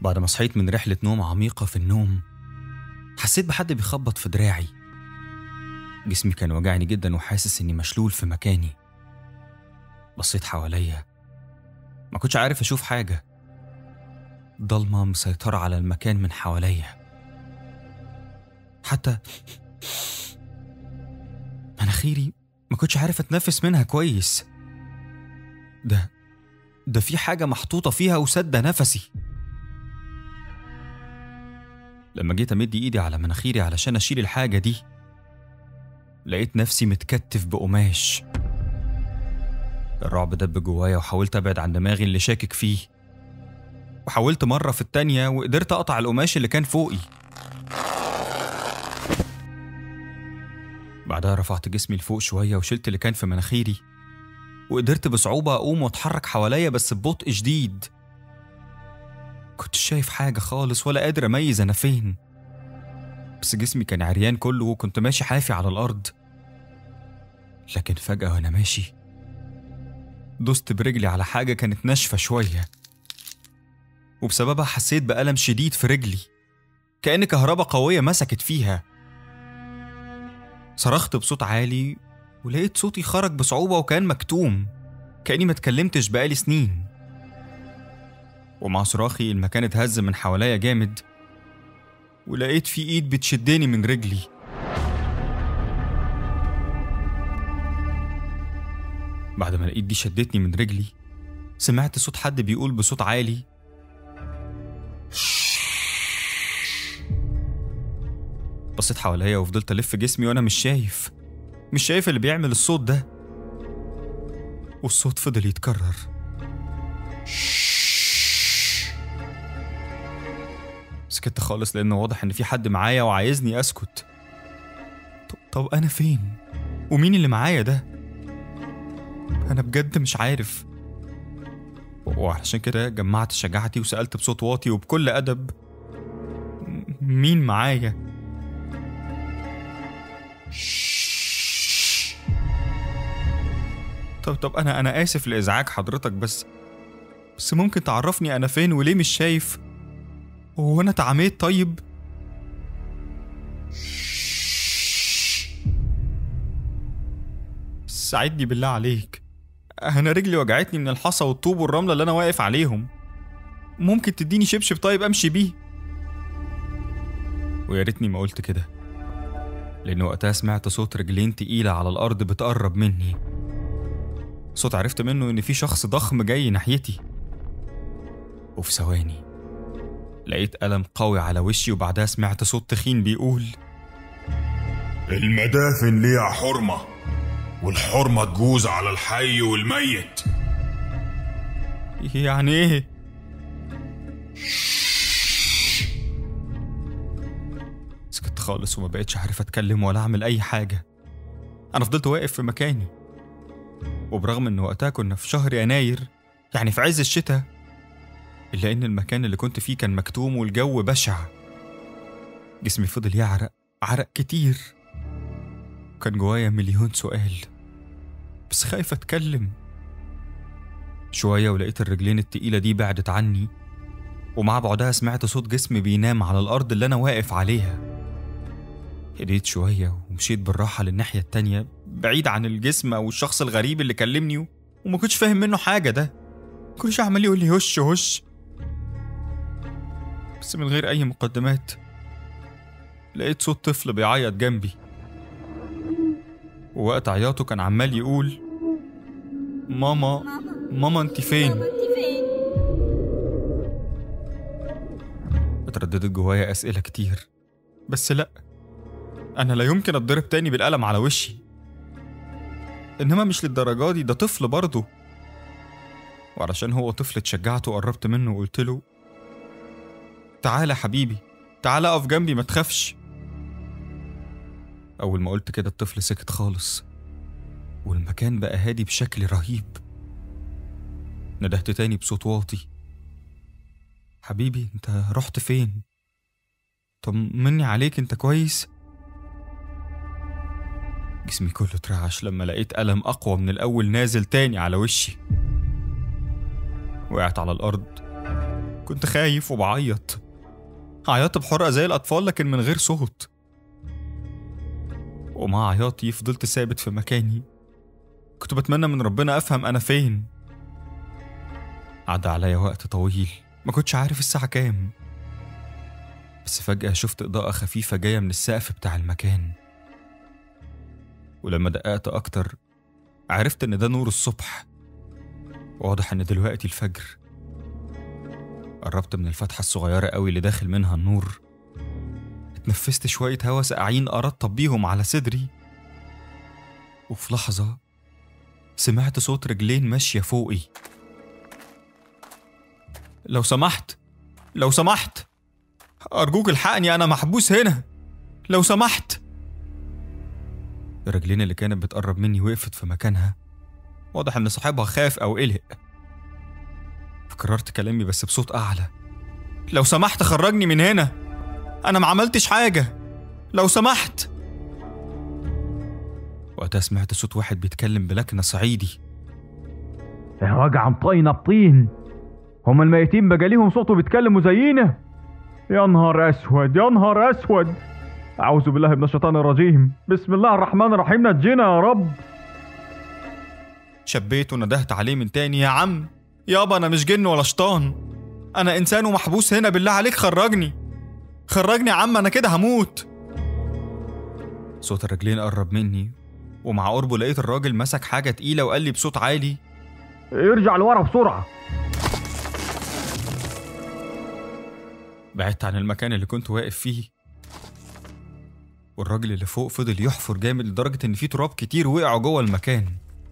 بعد ما صحيت من رحلة نوم عميقة في النوم حسيت بحد بيخبط في دراعي جسمي كان وجعني جدا وحاسس اني مشلول في مكاني بصيت حواليا ما كنتش عارف اشوف حاجة ضلمة مسيطرة على المكان من حواليا حتى مناخيري ما كنتش عارف اتنفس منها كويس ده ده في حاجة محطوطة فيها وسد نفسي لما جيت أمد إيدي على مناخيري علشان أشيل الحاجة دي لقيت نفسي متكتف بقماش الرعب دب جوايا وحاولت أبعد عن دماغي اللي شاكك فيه وحاولت مرة في التانية وقدرت أقطع القماش اللي كان فوقي بعدها رفعت جسمي لفوق شوية وشلت اللي كان في مناخيري وقدرت بصعوبة أقوم وأتحرك حواليا بس ببطء شديد كنت شايف حاجة خالص ولا قادر أميز أنا فين بس جسمي كان عريان كله وكنت ماشي حافي على الأرض لكن فجأة وأنا ماشي دوست برجلي على حاجة كانت ناشفة شوية وبسببها حسيت بألم شديد في رجلي كأن كهرباء قوية مسكت فيها صرخت بصوت عالي ولقيت صوتي خرج بصعوبة وكان مكتوم كأني ما اتكلمتش بقالي سنين ومع صراخي المكان اتهز من حواليا جامد ولقيت في ايد بتشدني من رجلي بعد ما الايد دي شدتني من رجلي سمعت صوت حد بيقول بصوت عالي بصيت حواليا وفضلت الف جسمي وانا مش شايف مش شايف اللي بيعمل الصوت ده والصوت فضل يتكرر سكت خالص لأنه واضح إن في حد معايا وعايزني أسكت طب, طب أنا فين؟ ومين اللي معايا ده؟ أنا بجد مش عارف وعلشان كده جمعت شجاعتي وسألت بصوت واطي وبكل أدب "م- مين معايا؟ طب طب أنا أنا آسف لإزعاج حضرتك بس بس ممكن تعرفني أنا فين وليه مش شايف؟ هو أنا اتعميت طيب؟ ساعدني بالله عليك أنا رجلي وجعتني من الحصى والطوب والرملة اللي أنا واقف عليهم ممكن تديني شبشب طيب أمشي بيه ويا ريتني ما قلت كده لأن وقتها سمعت صوت رجلين تقيلة على الأرض بتقرب مني صوت عرفت منه إن في شخص ضخم جاي ناحيتي وفي ثواني لقيت ألم قوي على وشي وبعدها سمعت صوت تخين بيقول المدافن ليها حرمة والحرمة تجوز على الحي والميت يعني ايه؟ سكت خالص وما بقتش عارف اتكلم ولا اعمل اي حاجة انا فضلت واقف في مكاني وبرغم ان وقتها كنا في شهر يناير يعني في عز الشتاء الا ان المكان اللي كنت فيه كان مكتوم والجو بشع جسمي فضل يعرق عرق كتير كان جوايا مليون سؤال بس خايف اتكلم شوية ولقيت الرجلين التقيلة دي بعدت عني ومع بعدها سمعت صوت جسمي بينام على الأرض اللي أنا واقف عليها هديت شوية ومشيت بالراحة للناحية التانية بعيد عن الجسم أو الشخص الغريب اللي كلمني وما كنتش فاهم منه حاجة ده كل شوية عمال يقول لي هش هش بس من غير أي مقدمات لقيت صوت طفل بيعيط جنبي ووقت عياطه كان عمال يقول ماما ماما انت فين انت فين؟ اترددت جوايا أسئلة كتير بس لأ أنا لا يمكن أتضرب تاني بالقلم على وشي إنما مش للدرجة دي ده طفل برضه وعلشان هو طفل اتشجعت وقربت منه وقلت له تعالى يا حبيبي تعالى اقف جنبي ما تخافش أول ما قلت كده الطفل سكت خالص والمكان بقى هادي بشكل رهيب ندهت تاني بصوت واطي حبيبي انت رحت فين طمني عليك انت كويس جسمي كله اترعش لما لقيت ألم أقوى من الأول نازل تاني على وشي وقعت على الأرض كنت خايف وبعيط عيطت بحرقة زي الأطفال لكن من غير صوت ومع عياطي فضلت ثابت في مكاني كنت بتمنى من ربنا أفهم أنا فين عدى عليا وقت طويل ما كنتش عارف الساعة كام بس فجأة شفت إضاءة خفيفة جاية من السقف بتاع المكان ولما دققت أكتر عرفت إن ده نور الصبح واضح إن دلوقتي الفجر قربت من الفتحة الصغيرة قوي اللي داخل منها النور اتنفست شوية هوا ساقعين أرطب بيهم على صدري وفي لحظة سمعت صوت رجلين ماشية فوقي لو سمحت لو سمحت أرجوك الحقني أنا محبوس هنا لو سمحت الرجلين اللي كانت بتقرب مني وقفت في مكانها واضح إن صاحبها خاف أو قلق فكررت كلامي بس بصوت أعلى لو سمحت خرجني من هنا أنا ما عملتش حاجة لو سمحت وقتها سمعت صوت واحد بيتكلم بلكنة صعيدي يا وجع مطينة بطين هما الميتين بقى ليهم صوت بيتكلموا زينا يا نهار اسود يا نهار اسود اعوذ بالله من الشيطان الرجيم بسم الله الرحمن الرحيم نجينا يا رب شبيت وندهت عليه من تاني يا عم يابا أنا مش جن ولا شيطان أنا إنسان ومحبوس هنا بالله عليك خرجني خرجني يا عم أنا كده هموت صوت الرجلين قرب مني ومع قربه لقيت الراجل مسك حاجة تقيلة وقال لي بصوت عالي ارجع لورا بسرعة بعدت عن المكان اللي كنت واقف فيه والراجل اللي فوق فضل يحفر جامد لدرجة إن في تراب كتير وقعوا جوه المكان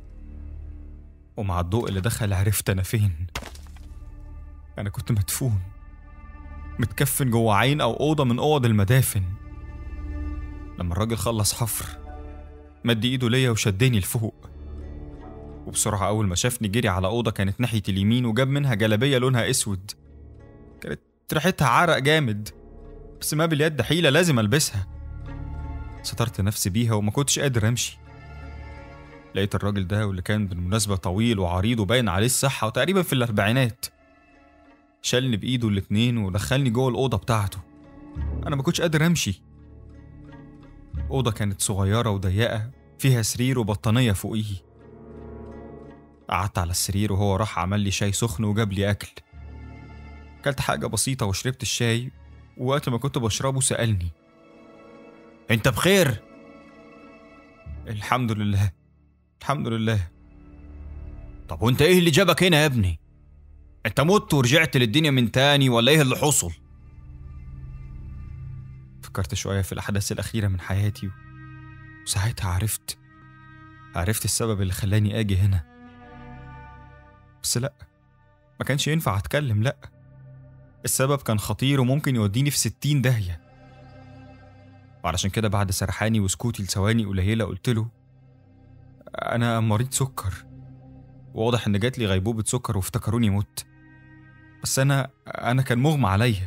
ومع الضوء اللي دخل عرفت أنا فين أنا كنت مدفون متكفن جوه عين أو أوضة من أوض المدافن لما الراجل خلص حفر مد إيده ليا وشدني لفوق وبسرعة أول ما شافني جري على أوضة كانت ناحية اليمين وجاب منها جلابية لونها أسود كانت ريحتها عرق جامد بس ما باليد حيلة لازم ألبسها سترت نفسي بيها وما كنتش قادر أمشي لقيت الراجل ده واللي كان بالمناسبة طويل وعريض وباين عليه الصحة وتقريبا في الأربعينات شالني بإيده الاتنين ودخلني جوه الأوضة بتاعته أنا ما كنتش قادر أمشي أوضة كانت صغيرة وضيقة فيها سرير وبطانية فوقيه قعدت على السرير وهو راح عمل لي شاي سخن وجاب لي أكل أكلت حاجة بسيطة وشربت الشاي ووقت ما كنت بشربه سألني انت بخير الحمد لله الحمد لله طب وانت ايه اللي جابك هنا يا ابني انت مت ورجعت للدنيا من تاني ولا ايه اللي حصل فكرت شوية في الأحداث الأخيرة من حياتي و- وساعتها عرفت عرفت السبب اللي خلاني أجي هنا بس لأ ما كانش ينفع أتكلم لأ السبب كان خطير وممكن يوديني في ستين داهية وعلشان كده بعد سرحاني وسكوتي لثواني قليلة قلت له أنا مريض سكر واضح إن جاتلي غيبوبة سكر وافتكروني مت بس أنا أنا كان مغمى عليا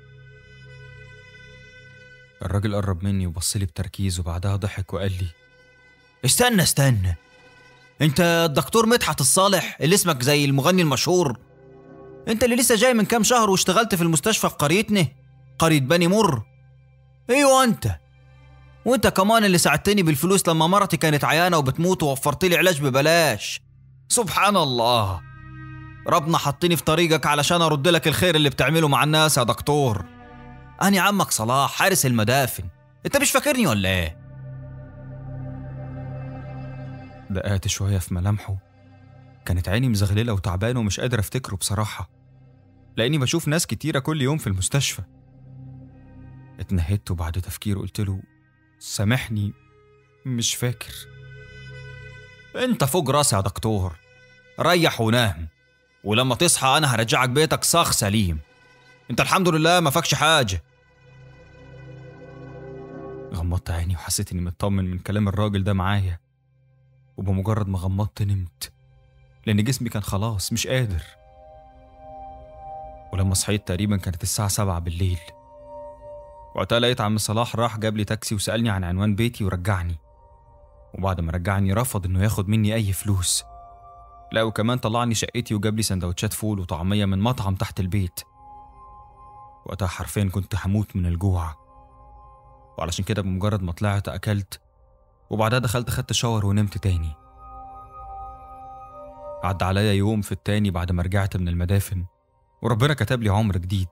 الراجل قرب مني وبصلي بتركيز وبعدها ضحك وقال لي استنى استنى انت الدكتور مدحت الصالح اللي اسمك زي المغني المشهور انت اللي لسه جاي من كام شهر واشتغلت في المستشفى في قريتنا قرية بني مر ايوه انت وانت كمان اللي ساعدتني بالفلوس لما مرتي كانت عيانة وبتموت ووفرت لي علاج ببلاش سبحان الله ربنا حطني في طريقك علشان ارد لك الخير اللي بتعمله مع الناس يا دكتور أنا عمك صلاح حارس المدافن انت مش فاكرني ولا ايه دققت شوية في ملامحه كانت عيني مزغللة وتعبانة ومش قادر أفتكره بصراحة لأني بشوف ناس كتيرة كل يوم في المستشفى اتنهدت وبعد تفكير قلت له سامحني مش فاكر انت فوق راسي يا دكتور ريح ونام ولما تصحى انا هرجعك بيتك صاخ سليم انت الحمد لله ما فاكش حاجه غمضت عيني وحسيت إني مطمن من كلام الراجل ده معايا وبمجرد ما غمضت نمت لأن جسمي كان خلاص مش قادر ولما صحيت تقريبا كانت الساعة سبعة بالليل وقتها لقيت عم صلاح راح جاب لي تاكسي وسألني عن عنوان بيتي ورجعني وبعد ما رجعني رفض إنه ياخد مني أي فلوس لا وكمان طلعني شقتي وجاب لي سندوتشات فول وطعمية من مطعم تحت البيت وقتها حرفيا كنت هموت من الجوع وعلشان كده بمجرد ما طلعت أكلت وبعدها دخلت خدت شاور ونمت تاني عدى عليا يوم في التاني بعد ما رجعت من المدافن وربنا كتب لي عمر جديد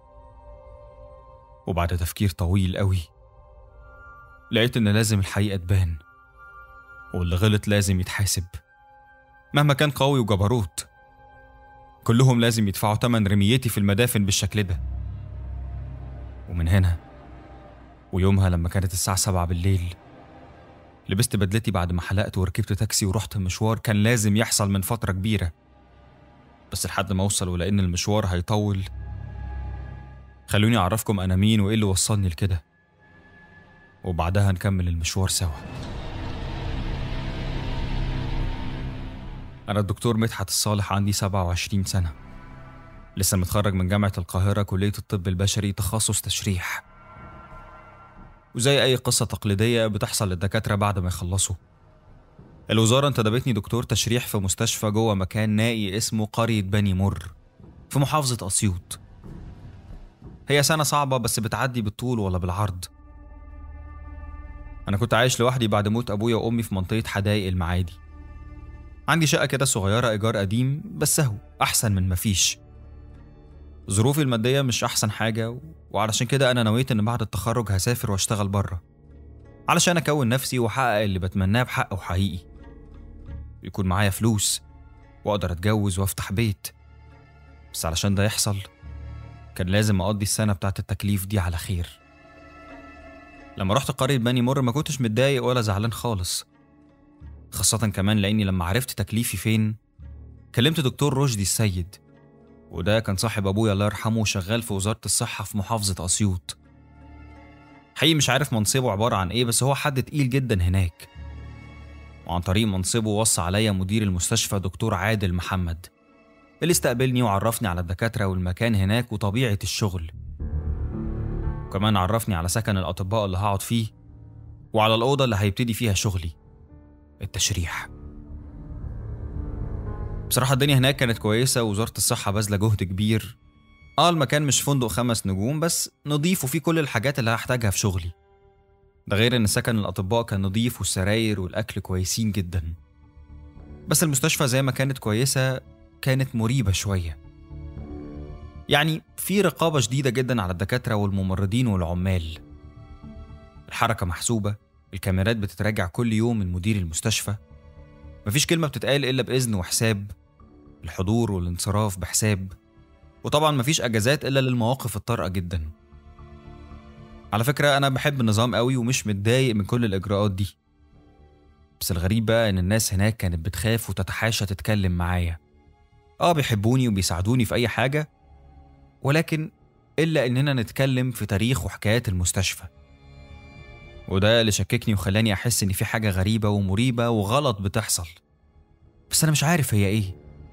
وبعد تفكير طويل قوي لقيت إن لازم الحقيقة تبان واللي غلط لازم يتحاسب مهما كان قوي وجبروت كلهم لازم يدفعوا تمن رميتي في المدافن بالشكل ده ومن هنا ويومها لما كانت الساعة سبعة بالليل لبست بدلتي بعد ما حلقت وركبت تاكسي ورحت مشوار كان لازم يحصل من فترة كبيرة بس لحد ما أوصل ولأن المشوار هيطول خلوني أعرفكم أنا مين وإيه اللي وصلني لكده وبعدها نكمل المشوار سوا أنا الدكتور مدحت الصالح عندي 27 سنة لسه متخرج من جامعة القاهرة كلية الطب البشري تخصص تشريح وزي أي قصة تقليدية بتحصل للدكاترة بعد ما يخلصوا الوزارة انتدبتني دكتور تشريح في مستشفى جوه مكان نائي اسمه قرية بني مر في محافظة أسيوط هي سنة صعبة بس بتعدي بالطول ولا بالعرض أنا كنت عايش لوحدي بعد موت أبويا وأمي في منطقة حدائق المعادي عندي شقة كده صغيرة إيجار قديم بس أهو أحسن من مفيش ظروفي المادية مش أحسن حاجة وعلشان كده أنا نويت إن بعد التخرج هسافر وأشتغل بره علشان أكون نفسي وأحقق اللي بتمناه بحق وحقيقي يكون معايا فلوس وأقدر أتجوز وأفتح بيت بس علشان ده يحصل كان لازم أقضي السنة بتاعت التكليف دي على خير لما رحت قرية بني مر ما كنتش متضايق ولا زعلان خالص خاصة كمان لأني لما عرفت تكليفي فين كلمت دكتور رشدي السيد وده كان صاحب أبويا الله يرحمه شغال في وزارة الصحة في محافظة أسيوط حقيقي مش عارف منصبه عبارة عن إيه بس هو حد تقيل جدا هناك وعن طريق منصبه وصى عليا مدير المستشفى دكتور عادل محمد اللي استقبلني وعرفني على الدكاترة والمكان هناك وطبيعة الشغل وكمان عرفني على سكن الأطباء اللي هقعد فيه وعلى الأوضة اللي هيبتدي فيها شغلي التشريح بصراحة الدنيا هناك كانت كويسة ووزارة الصحة باذلة جهد كبير اه المكان مش فندق خمس نجوم بس نضيف وفيه كل الحاجات اللي هحتاجها في شغلي ده غير ان سكن الأطباء كان نضيف والسراير والأكل كويسين جدا بس المستشفى زي ما كانت كويسة كانت مريبة شوية يعني في رقابة شديدة جدا على الدكاترة والممرضين والعمال الحركة محسوبة الكاميرات بتتراجع كل يوم من مدير المستشفى مفيش كلمة بتتقال إلا بإذن وحساب الحضور والانصراف بحساب وطبعا مفيش أجازات إلا للمواقف الطارئة جدا على فكرة أنا بحب النظام قوي ومش متضايق من كل الإجراءات دي بس الغريب بقى إن الناس هناك كانت بتخاف وتتحاشى تتكلم معايا آه بيحبوني وبيساعدوني في أي حاجة ولكن إلا إننا نتكلم في تاريخ وحكايات المستشفى وده اللي شككني وخلاني أحس إن في حاجة غريبة ومريبة وغلط بتحصل بس أنا مش عارف هي إيه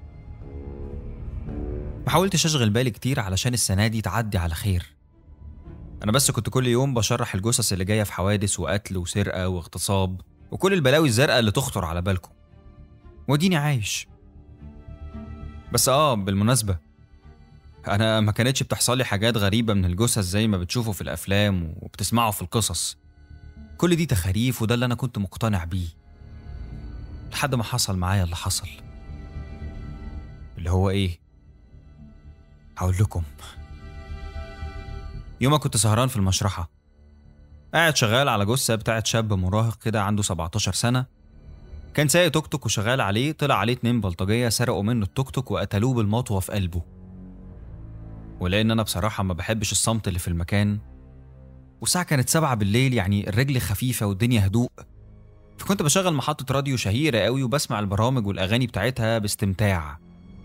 ما حاولتش أشغل بالي كتير علشان السنة دي تعدي على خير أنا بس كنت كل يوم بشرح الجثث اللي جاية في حوادث وقتل وسرقة واغتصاب وكل البلاوي الزرقاء اللي تخطر على بالكم وديني عايش بس آه بالمناسبة أنا ما كانتش بتحصل لي حاجات غريبة من الجثث زي ما بتشوفوا في الأفلام وبتسمعوا في القصص كل دي تخاريف وده اللي أنا كنت مقتنع بيه لحد ما حصل معايا اللي حصل اللي هو إيه؟ هقول لكم يوم كنت سهران في المشرحة قاعد شغال على جثة بتاعت شاب مراهق كده عنده 17 سنة كان سايق توك توك وشغال عليه طلع عليه اتنين بلطجية سرقوا منه التوك توك وقتلوه بالمطوة في قلبه ولأن أنا بصراحة ما بحبش الصمت اللي في المكان والساعة كانت سبعة بالليل يعني الرجل خفيفة والدنيا هدوء فكنت بشغل محطة راديو شهيرة قوي وبسمع البرامج والأغاني بتاعتها باستمتاع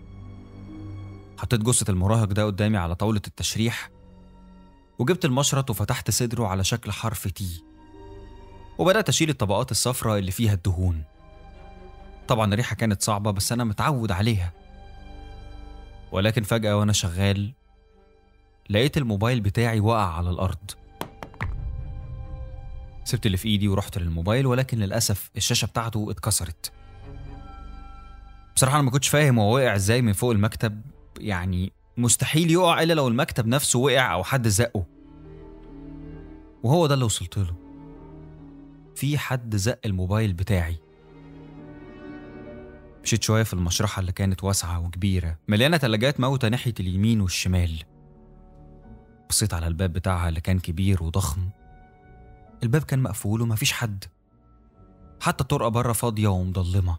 حطيت جثة المراهق ده قدامي على طاولة التشريح وجبت المشرط وفتحت صدره على شكل حرف تي وبدأت أشيل الطبقات الصفراء اللي فيها الدهون طبعا الريحة كانت صعبة بس أنا متعود عليها ولكن فجأة وأنا شغال لقيت الموبايل بتاعي وقع على الأرض سبت اللي في إيدي ورحت للموبايل ولكن للأسف الشاشة بتاعته اتكسرت بصراحة أنا ما كنتش فاهم هو وقع إزاي من فوق المكتب يعني مستحيل يقع إلا لو المكتب نفسه وقع أو حد زقه وهو ده اللي وصلت له في حد زق الموبايل بتاعي مشيت شوية في المشرحة اللي كانت واسعة وكبيرة مليانة تلاجات موتى ناحية اليمين والشمال بصيت على الباب بتاعها اللي كان كبير وضخم الباب كان مقفول ومفيش حد حتى الطرقة بره فاضية ومضلمة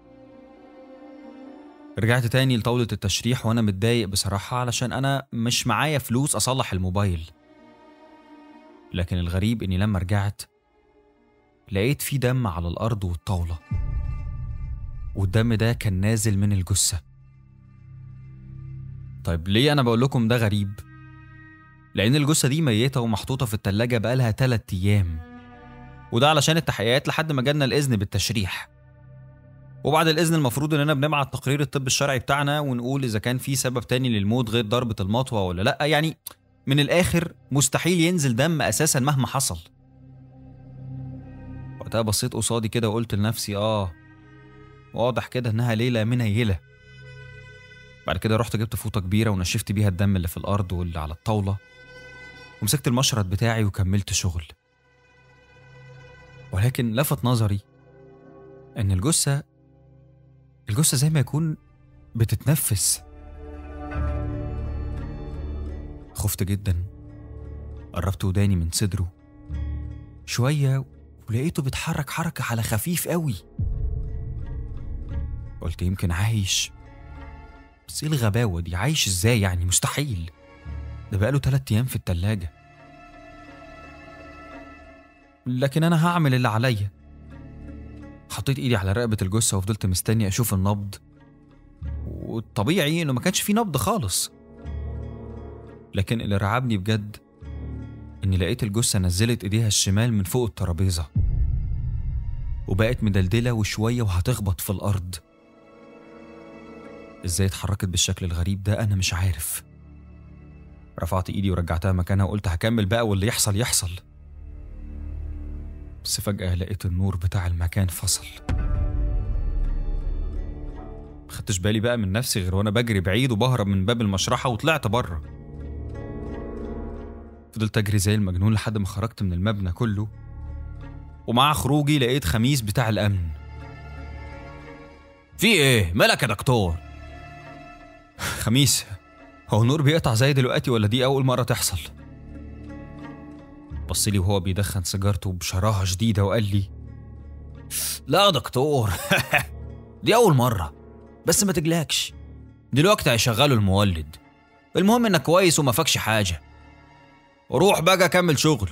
رجعت تاني لطاولة التشريح وأنا متضايق بصراحة علشان أنا مش معايا فلوس أصلح الموبايل لكن الغريب إني لما رجعت لقيت في دم على الأرض والطاولة والدم ده كان نازل من الجثة طيب ليه أنا بقول لكم ده غريب؟ لأن الجثة دي ميتة ومحطوطة في التلاجة بقالها تلات أيام وده علشان التحقيقات لحد ما جالنا الإذن بالتشريح وبعد الإذن المفروض إننا بنبعت تقرير الطب الشرعي بتاعنا ونقول إذا كان في سبب تاني للموت غير ضربة المطوة ولا لأ يعني من الآخر مستحيل ينزل دم أساسا مهما حصل وقتها بصيت قصادي كده وقلت لنفسي آه واضح كده إنها ليلة منيلة بعد كده رحت جبت فوطة كبيرة ونشفت بيها الدم اللي في الأرض واللي على الطاولة ومسكت المشرط بتاعي وكملت شغل ولكن لفت نظري إن الجثة الجثة زي ما يكون بتتنفس خفت جدا قربت وداني من صدره شوية ولقيته بيتحرك حركة على خفيف قوي قلت يمكن عايش بس ايه الغباوة دي عايش ازاي يعني مستحيل ده بقاله تلات ايام في التلاجة لكن انا هعمل اللي عليا حطيت ايدي على رقبة الجثة وفضلت مستني اشوف النبض والطبيعي انه ما كانش فيه نبض خالص لكن اللي رعبني بجد اني لقيت الجثة نزلت ايديها الشمال من فوق الترابيزة وبقت مدلدلة وشوية وهتخبط في الأرض ازاي اتحركت بالشكل الغريب ده انا مش عارف رفعت ايدي ورجعتها مكانها وقلت هكمل بقى واللي يحصل يحصل بس فجأة لقيت النور بتاع المكان فصل مخدتش بالي بقى من نفسي غير وانا بجري بعيد وبهرب من باب المشرحة وطلعت بره فضلت اجري زي المجنون لحد ما خرجت من المبنى كله ومع خروجي لقيت خميس بتاع الامن في ايه مالك يا دكتور خميس هو النور بيقطع زي دلوقتي ولا دي أول مرة تحصل؟ بص لي وهو بيدخن سيجارته بشراهة شديدة وقال لي لا يا دكتور دي اول مره بس ما تقلقش دلوقتي هيشغلوا المولد المهم انك كويس وما فاكش حاجه روح بقى كمل شغل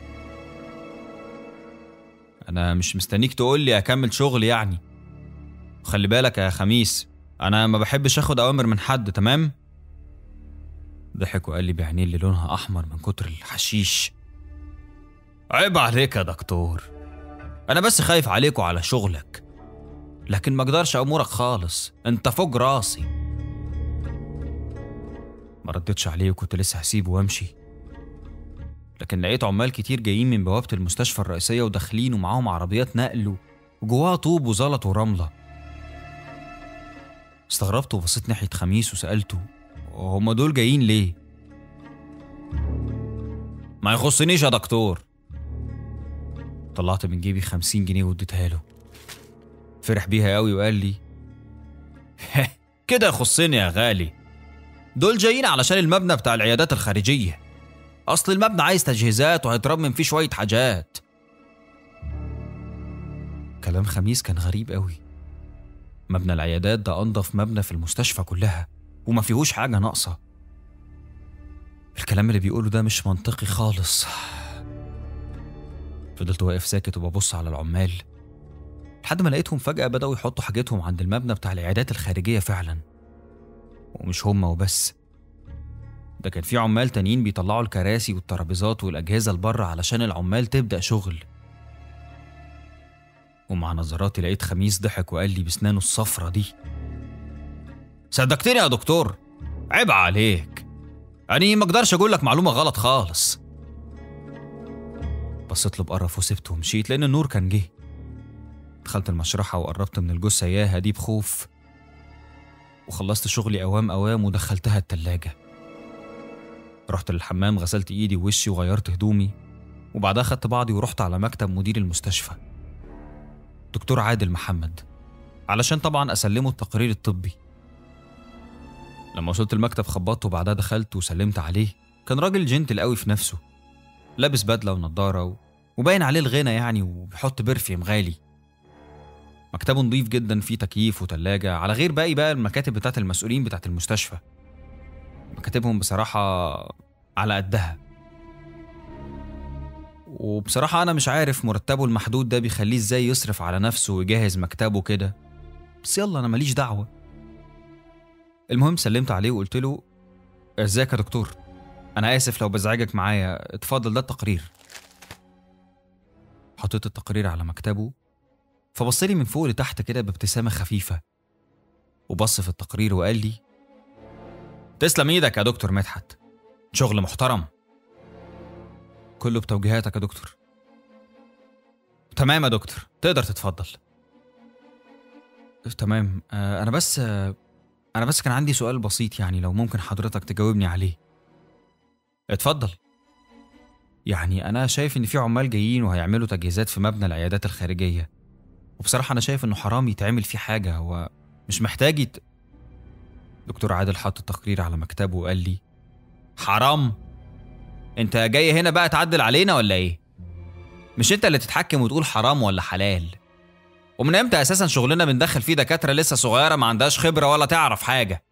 أنا مش مستنيك تقول لي أكمل شغل يعني خلي بالك يا خميس أنا ما بحبش آخد أوامر من حد تمام؟ ضحك وقال لي بعينيه اللي لونها أحمر من كتر الحشيش عيب عليك يا دكتور انا بس خايف عليك وعلى شغلك لكن ما اقدرش امورك خالص انت فوق راسي ما ردتش عليه وكنت لسه هسيبه وامشي لكن لقيت عمال كتير جايين من بوابة المستشفى الرئيسية وداخلين ومعاهم عربيات نقل وجواها طوب وزلط ورملة استغربت وبصيت ناحية خميس وسألته هما دول جايين ليه؟ ما يخصنيش يا دكتور طلعت من جيبي خمسين جنيه واديتها له فرح بيها قوي وقال لي كده يخصني يا غالي دول جايين علشان المبنى بتاع العيادات الخارجية أصل المبنى عايز تجهيزات وهيترمم فيه شوية حاجات كلام خميس كان غريب قوي مبنى العيادات ده أنظف مبنى في المستشفى كلها وما فيهوش حاجة ناقصة الكلام اللي بيقوله ده مش منطقي خالص فضلت واقف ساكت وببص على العمال لحد ما لقيتهم فجأة بدأوا يحطوا حاجتهم عند المبنى بتاع العيادات الخارجية فعلا ومش هما وبس ده كان في عمال تانيين بيطلعوا الكراسي والترابيزات والأجهزة لبره علشان العمال تبدأ شغل ومع نظراتي لقيت خميس ضحك وقال لي بسنانه الصفرة دي صدقتني يا دكتور عيب عليك أنا ما أقدرش أقول لك معلومة غلط خالص بصيت له بقرف وسبته ومشيت لأن النور كان جه دخلت المشرحة وقربت من الجثة ياها دي بخوف وخلصت شغلي أوام أوام ودخلتها التلاجة رحت للحمام غسلت إيدي ووشي وغيرت هدومي وبعدها خدت بعضي ورحت على مكتب مدير المستشفى دكتور عادل محمد علشان طبعا أسلمه التقرير الطبي لما وصلت المكتب خبطت وبعدها دخلت وسلمت عليه كان راجل جنتل قوي في نفسه لابس بدلة ونضارة و... وباين عليه الغنى يعني وبيحط برفيوم غالي مكتبه نظيف جدا فيه تكييف وتلاجة على غير باقي بقى المكاتب بتاعت المسؤولين بتاعت المستشفى مكاتبهم بصراحة على قدها وبصراحة أنا مش عارف مرتبه المحدود ده بيخليه إزاي يصرف على نفسه ويجهز مكتبه كده بس يلا أنا ماليش دعوة المهم سلمت عليه وقلت له ازيك يا دكتور أنا آسف لو بزعجك معايا اتفضل ده التقرير حطيت التقرير على مكتبه فبص لي من فوق لتحت كده بابتسامة خفيفة وبص في التقرير وقال لي تسلم ايدك يا دكتور مدحت شغل محترم كله بتوجيهاتك يا دكتور تمام يا دكتور تقدر تتفضل تمام آه، انا بس آه، انا بس كان عندي سؤال بسيط يعني لو ممكن حضرتك تجاوبني عليه اتفضل يعني انا شايف ان في عمال جايين وهيعملوا تجهيزات في مبنى العيادات الخارجيه وبصراحه انا شايف انه حرام يتعمل فيه حاجه هو مش محتاج يت... دكتور عادل حط التقرير على مكتبه وقال لي حرام انت جاي هنا بقى تعدل علينا ولا ايه مش انت اللي تتحكم وتقول حرام ولا حلال ومن امتى اساسا شغلنا بندخل فيه دكاتره لسه صغيره ما عندهاش خبره ولا تعرف حاجه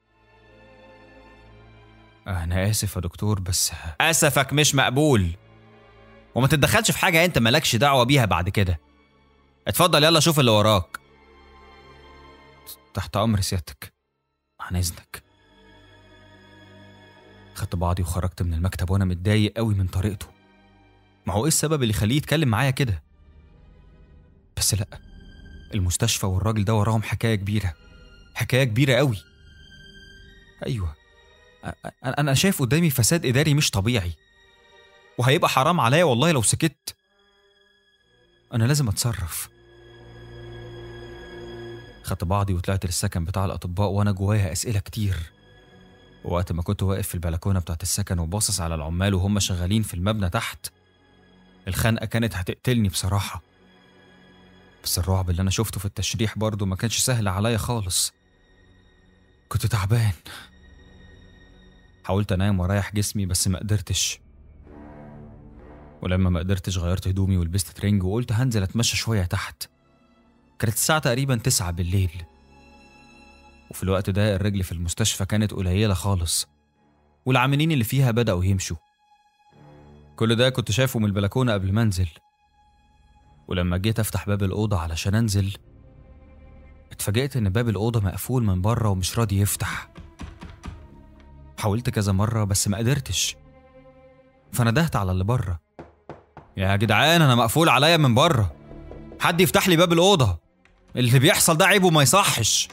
انا اسف يا دكتور بس اسفك مش مقبول وما تتدخلش في حاجه انت مالكش دعوه بيها بعد كده اتفضل يلا شوف اللي وراك تحت امر سيادتك عن اذنك خدت بعضي وخرجت من المكتب وانا متضايق قوي من طريقته ما هو ايه السبب اللي يخليه يتكلم معايا كده بس لا المستشفى والراجل ده وراهم حكايه كبيره حكايه كبيره قوي ايوه أ- أ- انا شايف قدامي فساد اداري مش طبيعي وهيبقى حرام عليا والله لو سكت انا لازم اتصرف خدت بعضي وطلعت للسكن بتاع الاطباء وانا جوايا اسئله كتير وقت ما كنت واقف في البلكونه بتاعت السكن وباصص على العمال وهم شغالين في المبنى تحت الخنقه كانت هتقتلني بصراحه بس الرعب اللي انا شفته في التشريح برضه ما كانش سهل عليا خالص كنت تعبان حاولت انام واريح جسمي بس ما قدرتش ولما ما قدرتش غيرت هدومي ولبست ترنج وقلت هنزل اتمشى شويه تحت كانت الساعه تقريبا تسعة بالليل وفي الوقت ده الرجل في المستشفى كانت قليله خالص والعاملين اللي فيها بدأوا يمشوا كل ده كنت شايفه من البلكونة قبل ما انزل ولما جيت افتح باب الأوضة علشان انزل اتفاجئت ان باب الأوضة مقفول من بره ومش راضي يفتح حاولت كذا مرة بس ما قدرتش فندهت على اللي بره يا جدعان انا مقفول عليا من بره حد يفتح لي باب الأوضة اللي بيحصل ده عيب وما يصحش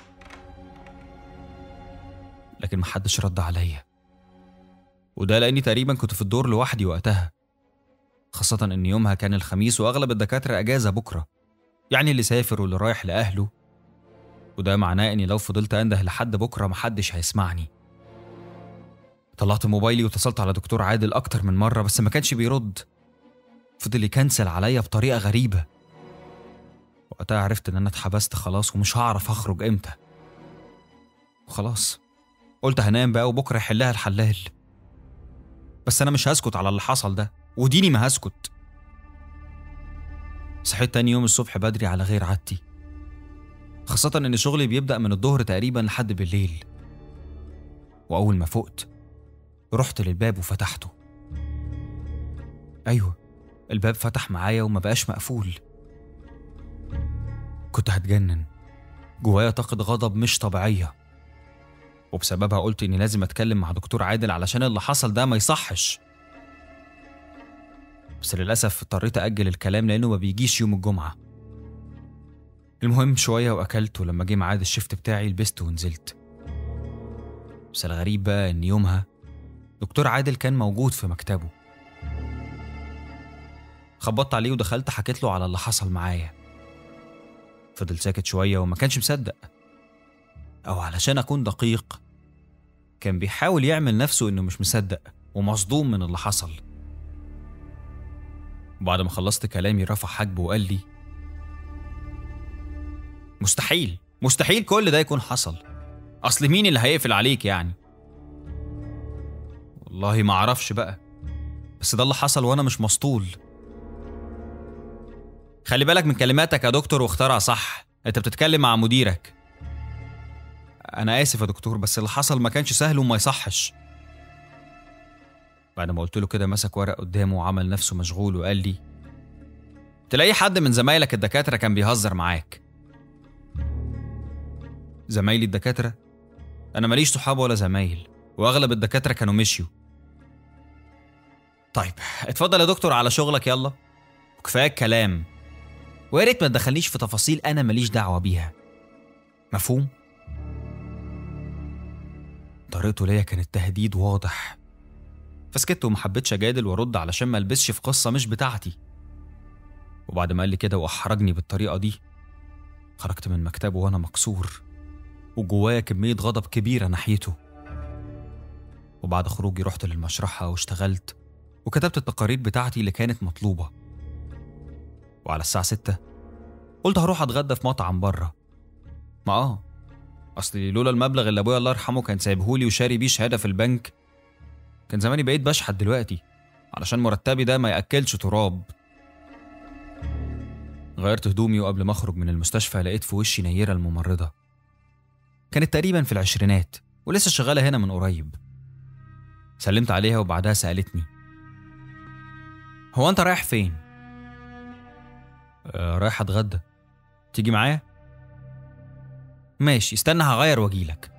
لكن محدش رد عليا وده لاني تقريبا كنت في الدور لوحدي وقتها خاصة ان يومها كان الخميس واغلب الدكاترة اجازة بكرة يعني اللي سافر واللي رايح لاهله وده معناه اني لو فضلت انده لحد بكرة محدش هيسمعني طلعت موبايلي واتصلت على دكتور عادل اكتر من مرة بس ما كانش بيرد فضل يكنسل عليا بطريقة غريبة وقتها عرفت ان انا اتحبست خلاص ومش هعرف اخرج امتى وخلاص قلت هنام بقى وبكرة يحلها الحلال بس أنا مش هسكت على اللي حصل ده وديني ما هسكت صحيت تاني يوم الصبح بدري على غير عادتي خاصة إن شغلي بيبدأ من الظهر تقريبا لحد بالليل وأول ما فقت رحت للباب وفتحته أيوة الباب فتح معايا وما بقاش مقفول كنت هتجنن جوايا طاقة غضب مش طبيعية وبسببها قلت اني لازم اتكلم مع دكتور عادل علشان اللي حصل ده ما يصحش بس للاسف اضطريت اجل الكلام لانه ما بيجيش يوم الجمعه المهم شويه واكلت ولما جه ميعاد الشفت بتاعي لبست ونزلت بس الغريب بقى ان يومها دكتور عادل كان موجود في مكتبه خبطت عليه ودخلت حكيت له على اللي حصل معايا فضل ساكت شويه وما كانش مصدق أو علشان أكون دقيق كان بيحاول يعمل نفسه إنه مش مصدق ومصدوم من اللي حصل بعد ما خلصت كلامي رفع حاجبه وقال لي مستحيل مستحيل كل ده يكون حصل أصل مين اللي هيقفل عليك يعني والله ما أعرفش بقى بس ده اللي حصل وأنا مش مسطول خلي بالك من كلماتك يا دكتور واختارها صح انت بتتكلم مع مديرك انا اسف يا دكتور بس اللي حصل ما كانش سهل وما يصحش بعد ما قلت له كده مسك ورق قدامه وعمل نفسه مشغول وقال لي تلاقي حد من زمايلك الدكاترة كان بيهزر معاك زمايلي الدكاترة أنا ماليش صحاب ولا زمايل وأغلب الدكاترة كانوا مشيوا طيب اتفضل يا دكتور على شغلك يلا وكفاية كلام ويا ريت ما تدخلنيش في تفاصيل أنا ماليش دعوة بيها مفهوم؟ طريقته ليا كانت تهديد واضح فسكت وما حبيتش اجادل وارد علشان ما البسش في قصه مش بتاعتي وبعد ما قال لي كده واحرجني بالطريقه دي خرجت من مكتبه وانا مكسور وجوايا كميه غضب كبيره ناحيته وبعد خروجي رحت للمشرحه واشتغلت وكتبت التقارير بتاعتي اللي كانت مطلوبه وعلى الساعه 6 قلت هروح اتغدى في مطعم بره ما اه اصل لولا المبلغ اللي ابويا الله يرحمه كان سايبهولي وشاري بيه شهاده في البنك كان زماني بقيت بشحت دلوقتي علشان مرتبي ده ما ياكلش تراب غيرت هدومي وقبل ما اخرج من المستشفى لقيت في وشي نيره الممرضه كانت تقريبا في العشرينات ولسه شغاله هنا من قريب سلمت عليها وبعدها سالتني هو انت رايح فين آه رايح اتغدى تيجي معايا ماشي استنى هغير واجيلك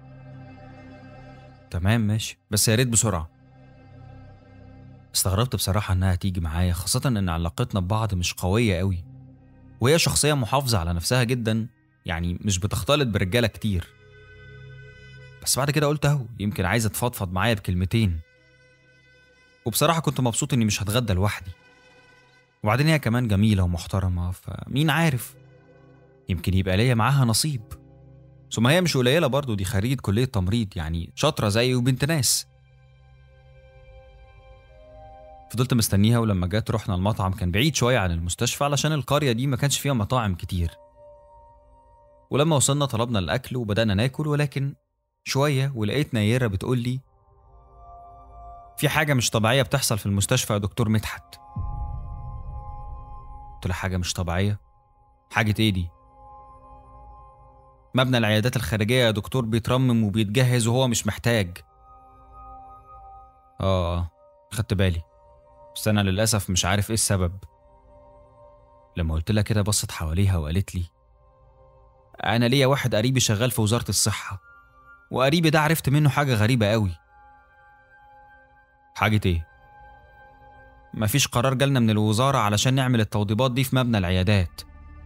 تمام ماشي بس يا ريت بسرعه استغربت بصراحة إنها تيجي معايا خاصة إن علاقتنا ببعض مش قوية قوي وهي شخصية محافظة على نفسها جدا يعني مش بتختلط برجالة كتير بس بعد كده قلت أهو يمكن عايزة تفضفض معايا بكلمتين وبصراحة كنت مبسوط إني مش هتغدى لوحدي وبعدين هي كمان جميلة ومحترمة فمين عارف يمكن يبقى ليا معاها نصيب ثم هي مش قليلة برضه دي خريجة كلية تمريض يعني شاطرة زيي وبنت ناس فضلت مستنيها ولما جت رحنا المطعم كان بعيد شوية عن المستشفى علشان القرية دي ما كانش فيها مطاعم كتير ولما وصلنا طلبنا الأكل وبدأنا ناكل ولكن شوية ولقيت نيرة بتقول لي في حاجة مش طبيعية بتحصل في المستشفى يا دكتور مدحت قلت لها حاجة مش طبيعية حاجة ايه دي مبنى العيادات الخارجية يا دكتور بيترمم وبيتجهز وهو مش محتاج اه اه خدت بالي بس أنا للأسف مش عارف إيه السبب لما قلت لها كده بصت حواليها وقالت لي أنا ليا واحد قريبي شغال في وزارة الصحة وقريبي ده عرفت منه حاجة غريبة قوي حاجة إيه؟ مفيش قرار جالنا من الوزارة علشان نعمل التوضيبات دي في مبنى العيادات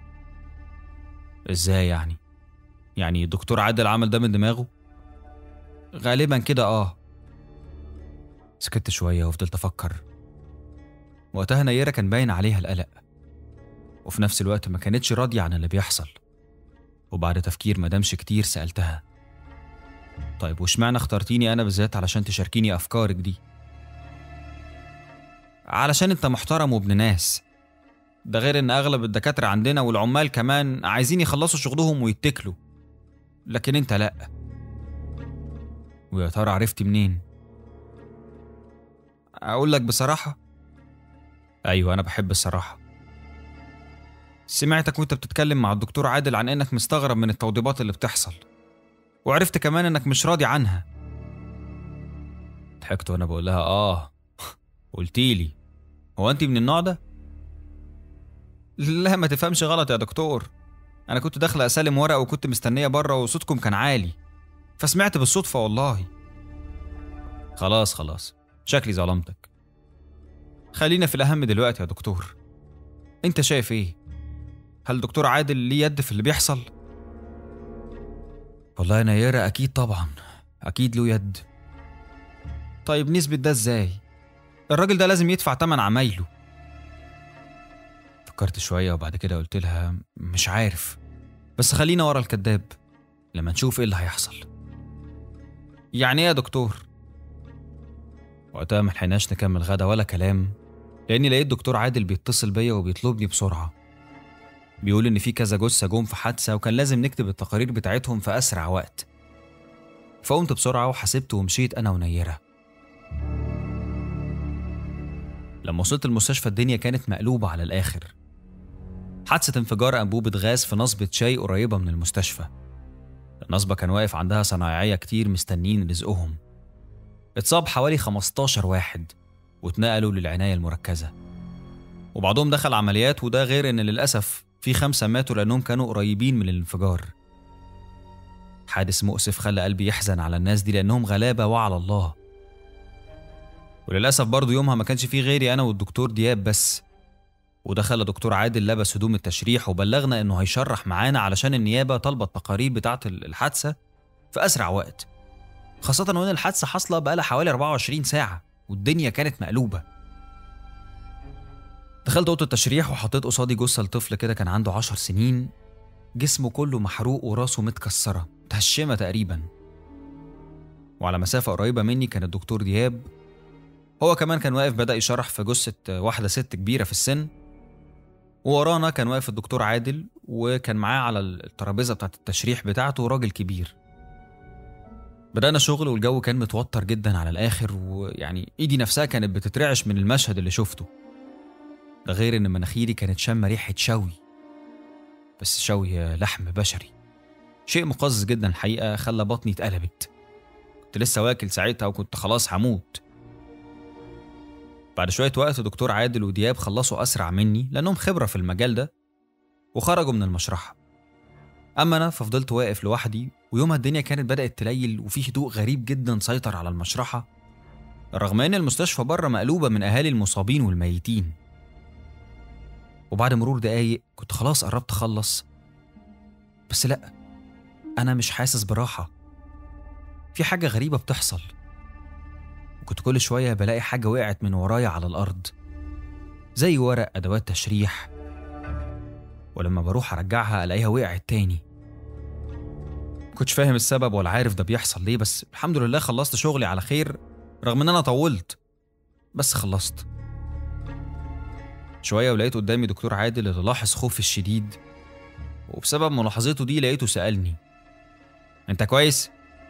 إزاي يعني؟ يعني الدكتور عادل عمل ده من دماغه؟ غالبا كده آه سكت شوية وفضلت أفكر وقتها نيرة كان باين عليها القلق وفي نفس الوقت ما كانتش راضية عن اللي بيحصل وبعد تفكير ما دامش كتير سألتها طيب واشمعنى اخترتيني أنا بالذات علشان تشاركيني أفكارك دي علشان انت محترم وابن ناس ده غير ان اغلب الدكاترة عندنا والعمال كمان عايزين يخلصوا شغلهم ويتكلوا لكن انت لا ويا ترى عرفتي منين اقول لك بصراحة ايوه انا بحب الصراحة سمعتك وانت بتتكلم مع الدكتور عادل عن انك مستغرب من التوضيبات اللي بتحصل وعرفت كمان انك مش راضي عنها ضحكت وانا بقول لها اه قلتيلي هو انت من النوع ده لا ما تفهمش غلط يا دكتور انا كنت داخله اسلم ورق وكنت مستنيه بره وصوتكم كان عالي فسمعت بالصدفه والله خلاص خلاص شكلي ظلمتك خلينا في الاهم دلوقتي يا دكتور انت شايف ايه هل دكتور عادل ليه يد في اللي بيحصل والله يا نيرة اكيد طبعا اكيد له يد طيب نثبت ده ازاي الراجل ده لازم يدفع تمن عمايله فكرت شوية وبعد كده قلت لها مش عارف بس خلينا ورا الكذاب لما نشوف ايه اللي هيحصل يعني ايه يا دكتور وقتها ما لحقناش نكمل غدا ولا كلام لاني لقيت دكتور عادل بيتصل بيا وبيطلبني بسرعه بيقول ان في كذا جثه جم في حادثه وكان لازم نكتب التقارير بتاعتهم في اسرع وقت فقمت بسرعه وحسبت ومشيت انا ونيره لما وصلت المستشفى الدنيا كانت مقلوبه على الاخر حادثه انفجار انبوبه غاز في نصبه شاي قريبه من المستشفى النصبه كان واقف عندها صنايعيه كتير مستنين رزقهم اتصاب حوالي 15 واحد واتنقلوا للعنايه المركزه وبعضهم دخل عمليات وده غير ان للاسف في خمسه ماتوا لانهم كانوا قريبين من الانفجار حادث مؤسف خلى قلبي يحزن على الناس دي لانهم غلابه وعلى الله وللاسف برضه يومها ما كانش فيه غيري انا والدكتور دياب بس وده خلى دكتور عادل لبس هدوم التشريح وبلغنا انه هيشرح معانا علشان النيابه طالبه التقارير بتاعه الحادثه في اسرع وقت خاصه وان الحادثه حاصله بقالها حوالي 24 ساعه والدنيا كانت مقلوبه دخلت اوضه التشريح وحطيت قصادي جثه لطفل كده كان عنده 10 سنين جسمه كله محروق وراسه متكسره متهشمه تقريبا وعلى مسافه قريبه مني كان الدكتور دياب هو كمان كان واقف بدأ يشرح في جثة واحدة ست كبيرة في السن وورانا كان واقف الدكتور عادل وكان معاه على الترابيزة بتاعت التشريح بتاعته راجل كبير بدأنا شغل والجو كان متوتر جدا على الآخر ويعني إيدي نفسها كانت بتترعش من المشهد اللي شفته ده غير إن مناخيري كانت شامة ريحة شوي بس شوي لحم بشري شيء مقزز جدا الحقيقة خلى بطني اتقلبت كنت لسه واكل ساعتها وكنت خلاص هموت بعد شوية وقت دكتور عادل ودياب خلصوا أسرع مني لأنهم خبرة في المجال ده وخرجوا من المشرحة أما أنا ففضلت واقف لوحدي ويومها الدنيا كانت بدأت تليل وفي هدوء غريب جدا سيطر على المشرحة رغم إن المستشفى بره مقلوبة من أهالي المصابين والميتين وبعد مرور دقايق كنت خلاص قربت أخلص بس لأ أنا مش حاسس براحة في حاجة غريبة بتحصل وكنت كل شوية بلاقي حاجة وقعت من ورايا على الأرض زي ورق أدوات تشريح ولما بروح أرجعها ألاقيها وقعت تاني كنتش فاهم السبب ولا عارف ده بيحصل ليه بس الحمد لله خلصت شغلي على خير رغم إن أنا طولت بس خلصت شوية ولقيت قدامي دكتور عادل اللي لاحظ خوفي الشديد وبسبب ملاحظته دي لقيته سألني أنت كويس؟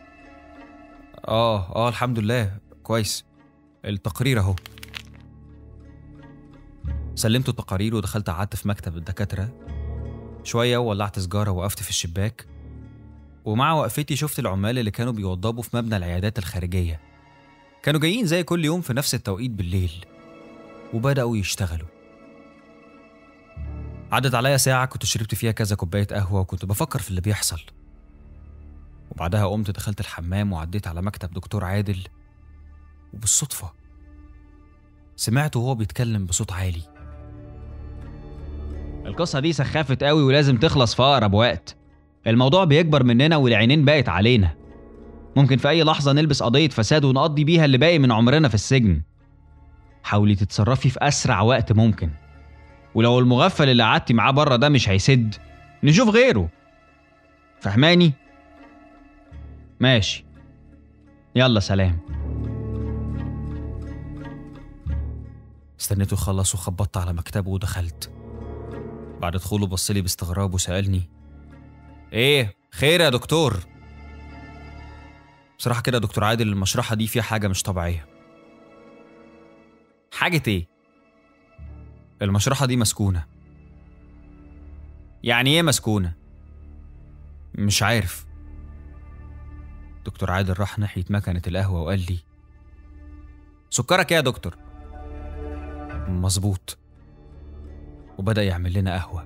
آه آه الحمد لله كويس التقرير اهو سلمت التقارير ودخلت قعدت في مكتب الدكاترة شوية وولعت سجارة وقفت في الشباك ومع وقفتي شفت العمال اللي كانوا بيوضبوا في مبنى العيادات الخارجية كانوا جايين زي كل يوم في نفس التوقيت بالليل وبدأوا يشتغلوا عدت عليا ساعة كنت شربت فيها كذا كوباية قهوة وكنت بفكر في اللي بيحصل وبعدها قمت دخلت الحمام وعديت على مكتب دكتور عادل وبالصدفة سمعته وهو بيتكلم بصوت عالي القصة دي سخافت قوي ولازم تخلص في أقرب وقت الموضوع بيكبر مننا والعينين بقت علينا ممكن في أي لحظة نلبس قضية فساد ونقضي بيها اللي باقي من عمرنا في السجن حاولي تتصرفي في أسرع وقت ممكن ولو المغفل اللي قعدتي معاه بره ده مش هيسد نشوف غيره فهماني؟ ماشي يلا سلام استنيته يخلص وخبطت على مكتبه ودخلت بعد دخوله بصلي باستغراب وسألني ايه خير يا دكتور بصراحة كده يا دكتور عادل المشرحة دي فيها حاجة مش طبيعية حاجة ايه؟ المشرحة دي مسكونة يعني ايه مسكونة؟ مش عارف دكتور عادل راح ناحية مكنة القهوة وقال لي سكرك ايه يا دكتور؟ مظبوط وبدأ يعمل لنا قهوة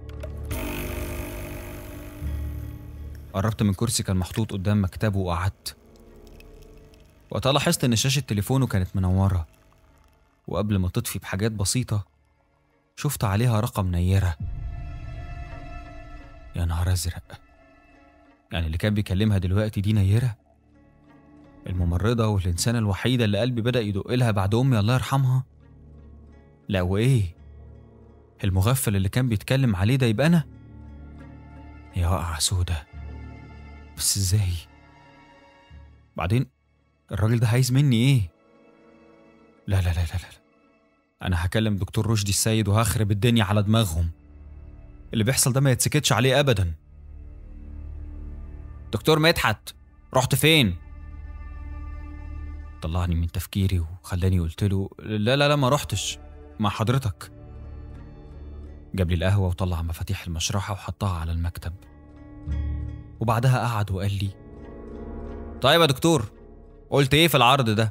قربت من كرسي كان محطوط قدام مكتبه وقعدت وقتها لاحظت إن شاشة تليفونه كانت منورة وقبل ما تطفي بحاجات بسيطة شفت عليها رقم نيرة يا نهار أزرق يعني اللي كان بيكلمها دلوقتي دي نيرة الممرضة والإنسانة الوحيدة اللي قلبي بدأ يدق لها بعد أمي الله يرحمها لا وإيه المغفل اللي كان بيتكلم عليه ده يبقى أنا يا وقعة سودة بس ازاي بعدين الراجل ده عايز مني ايه لا لا لا لا لا انا هكلم دكتور رشدي السيد وهخرب الدنيا على دماغهم اللي بيحصل ده ما يتسكتش عليه ابدا دكتور مدحت رحت فين طلعني من تفكيري وخلاني قلت له لا لا لا ما رحتش مع حضرتك جاب لي القهوة وطلع مفاتيح المشرحة وحطها على المكتب وبعدها قعد وقال لي طيب يا دكتور قلت ايه في العرض ده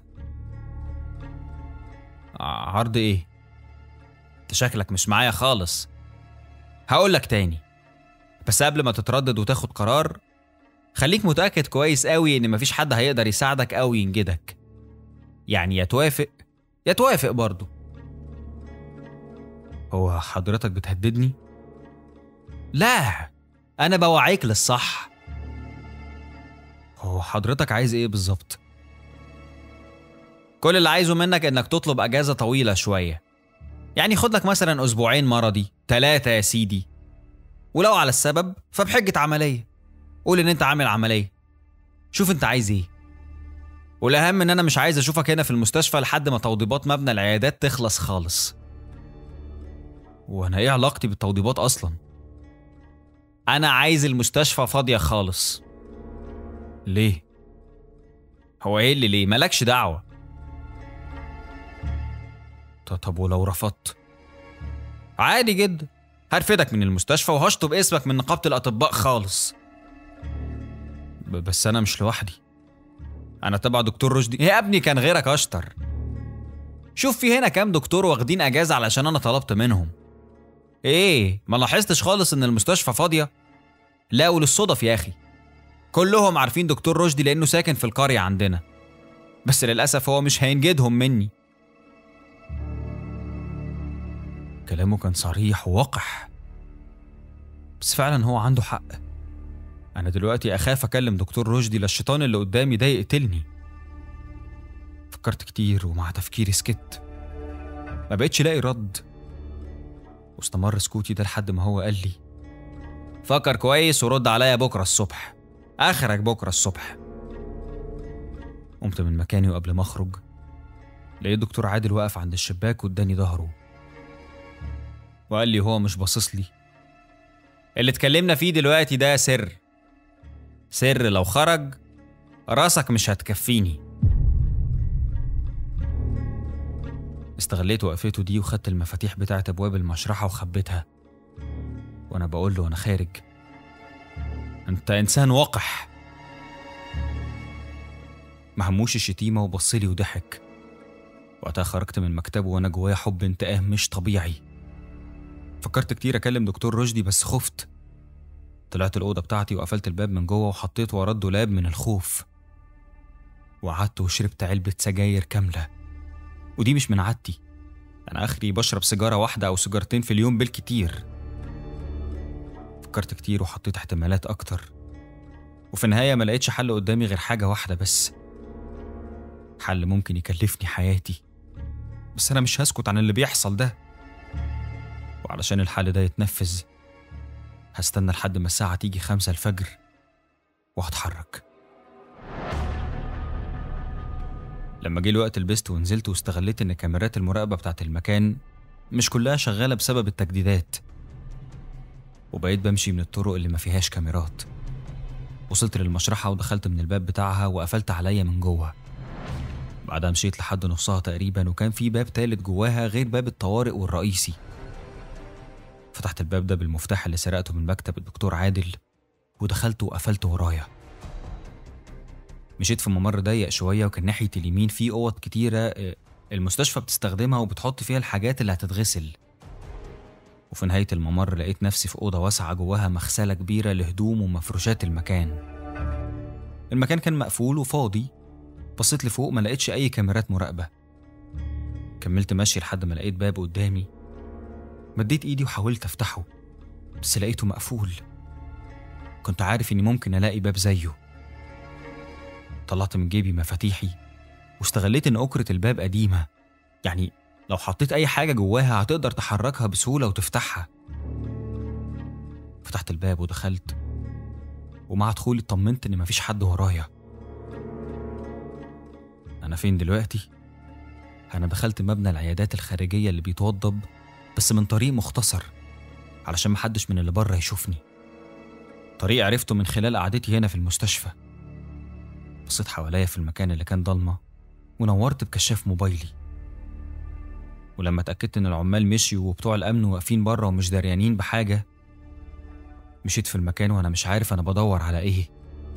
عرض ايه انت شكلك مش معايا خالص هقول لك تاني بس قبل ما تتردد وتاخد قرار خليك متأكد كويس قوي ان مفيش حد هيقدر يساعدك او ينجدك يعني يا توافق يا توافق برضه هو حضرتك بتهددني لا انا بوعيك للصح هو حضرتك عايز ايه بالظبط كل اللي عايزه منك انك تطلب اجازه طويله شويه يعني خد لك مثلا اسبوعين مرضي ثلاثه يا سيدي ولو على السبب فبحجه عمليه قول ان انت عامل عمليه شوف انت عايز ايه والاهم ان انا مش عايز اشوفك هنا في المستشفى لحد ما توضيبات مبنى العيادات تخلص خالص وانا ايه علاقتي بالتوضيبات اصلا انا عايز المستشفى فاضيه خالص ليه هو ايه اللي ليه مالكش دعوه طب ولو رفضت عادي جدا هرفدك من المستشفى وهشطب اسمك من نقابه الاطباء خالص ب- بس انا مش لوحدي انا تبع دكتور رشدي يا ابني كان غيرك اشطر شوف في هنا كام دكتور واخدين اجازه علشان انا طلبت منهم ايه ما لاحظتش خالص ان المستشفى فاضيه لا وللصدف يا اخي كلهم عارفين دكتور رشدي لانه ساكن في القريه عندنا بس للاسف هو مش هينجدهم مني كلامه كان صريح ووقح بس فعلا هو عنده حق انا دلوقتي اخاف اكلم دكتور رشدي للشيطان اللي قدامي ده يقتلني فكرت كتير ومع تفكيري سكت ما بقتش لاقي رد واستمر سكوتي ده لحد ما هو قال لي فكر كويس ورد عليا بكره الصبح اخرك بكره الصبح قمت من مكاني وقبل ما اخرج لقيت دكتور عادل واقف عند الشباك واداني ظهره وقال لي هو مش باصص لي اللي اتكلمنا فيه دلوقتي ده سر سر لو خرج راسك مش هتكفيني استغليت وقفته دي وخدت المفاتيح بتاعة أبواب المشرحة وخبيتها وأنا بقول له وأنا خارج أنت إنسان وقح مهموش الشتيمة وبصلي وضحك وقتها خرجت من مكتبه وأنا جوايا حب انتقام مش طبيعي فكرت كتير أكلم دكتور رشدي بس خفت طلعت الأوضة بتاعتي وقفلت الباب من جوه وحطيت ورا الدولاب من الخوف وقعدت وشربت علبة سجاير كاملة ودي مش من عادتي أنا آخري بشرب سيجارة واحدة أو سيجارتين في اليوم بالكتير فكرت كتير وحطيت احتمالات أكتر وفي النهاية ما لقيتش حل قدامي غير حاجة واحدة بس حل ممكن يكلفني حياتي بس أنا مش هسكت عن اللي بيحصل ده وعلشان الحل ده يتنفذ هستنى لحد ما الساعة تيجي خمسة الفجر وهتحرك لما جه الوقت لبست ونزلت واستغليت ان كاميرات المراقبة بتاعت المكان مش كلها شغالة بسبب التجديدات وبقيت بمشي من الطرق اللي ما فيهاش كاميرات وصلت للمشرحة ودخلت من الباب بتاعها وقفلت عليا من جوه بعدها مشيت لحد نصها تقريبا وكان في باب تالت جواها غير باب الطوارئ والرئيسي فتحت الباب ده بالمفتاح اللي سرقته من مكتب الدكتور عادل ودخلت وقفلت ورايا مشيت في ممر ضيق شوية وكان ناحية اليمين في أوض كتيرة آه، المستشفى بتستخدمها وبتحط فيها الحاجات اللي هتتغسل وفي نهاية الممر لقيت نفسي في أوضة واسعة جواها مغسلة كبيرة لهدوم ومفروشات المكان المكان كان مقفول وفاضي بصيت لفوق ما لقيتش أي كاميرات مراقبة كملت ماشي لحد ما لقيت باب قدامي مديت إيدي وحاولت أفتحه بس لقيته مقفول كنت عارف إني ممكن ألاقي باب زيه طلعت من جيبي مفاتيحي واستغليت إن أكرة الباب قديمة يعني لو حطيت أي حاجة جواها هتقدر تحركها بسهولة وتفتحها فتحت الباب ودخلت ومع دخولي اطمنت إن مفيش حد ورايا أنا فين دلوقتي؟ أنا دخلت مبنى العيادات الخارجية اللي بيتوضب بس من طريق مختصر علشان محدش من اللي بره يشوفني طريق عرفته من خلال قعدتي هنا في المستشفى بصيت حواليا في المكان اللي كان ضلمة ونورت بكشاف موبايلي ولما اتأكدت إن العمال مشيوا وبتوع الأمن واقفين بره ومش دريانين بحاجة مشيت في المكان وأنا مش عارف أنا بدور على إيه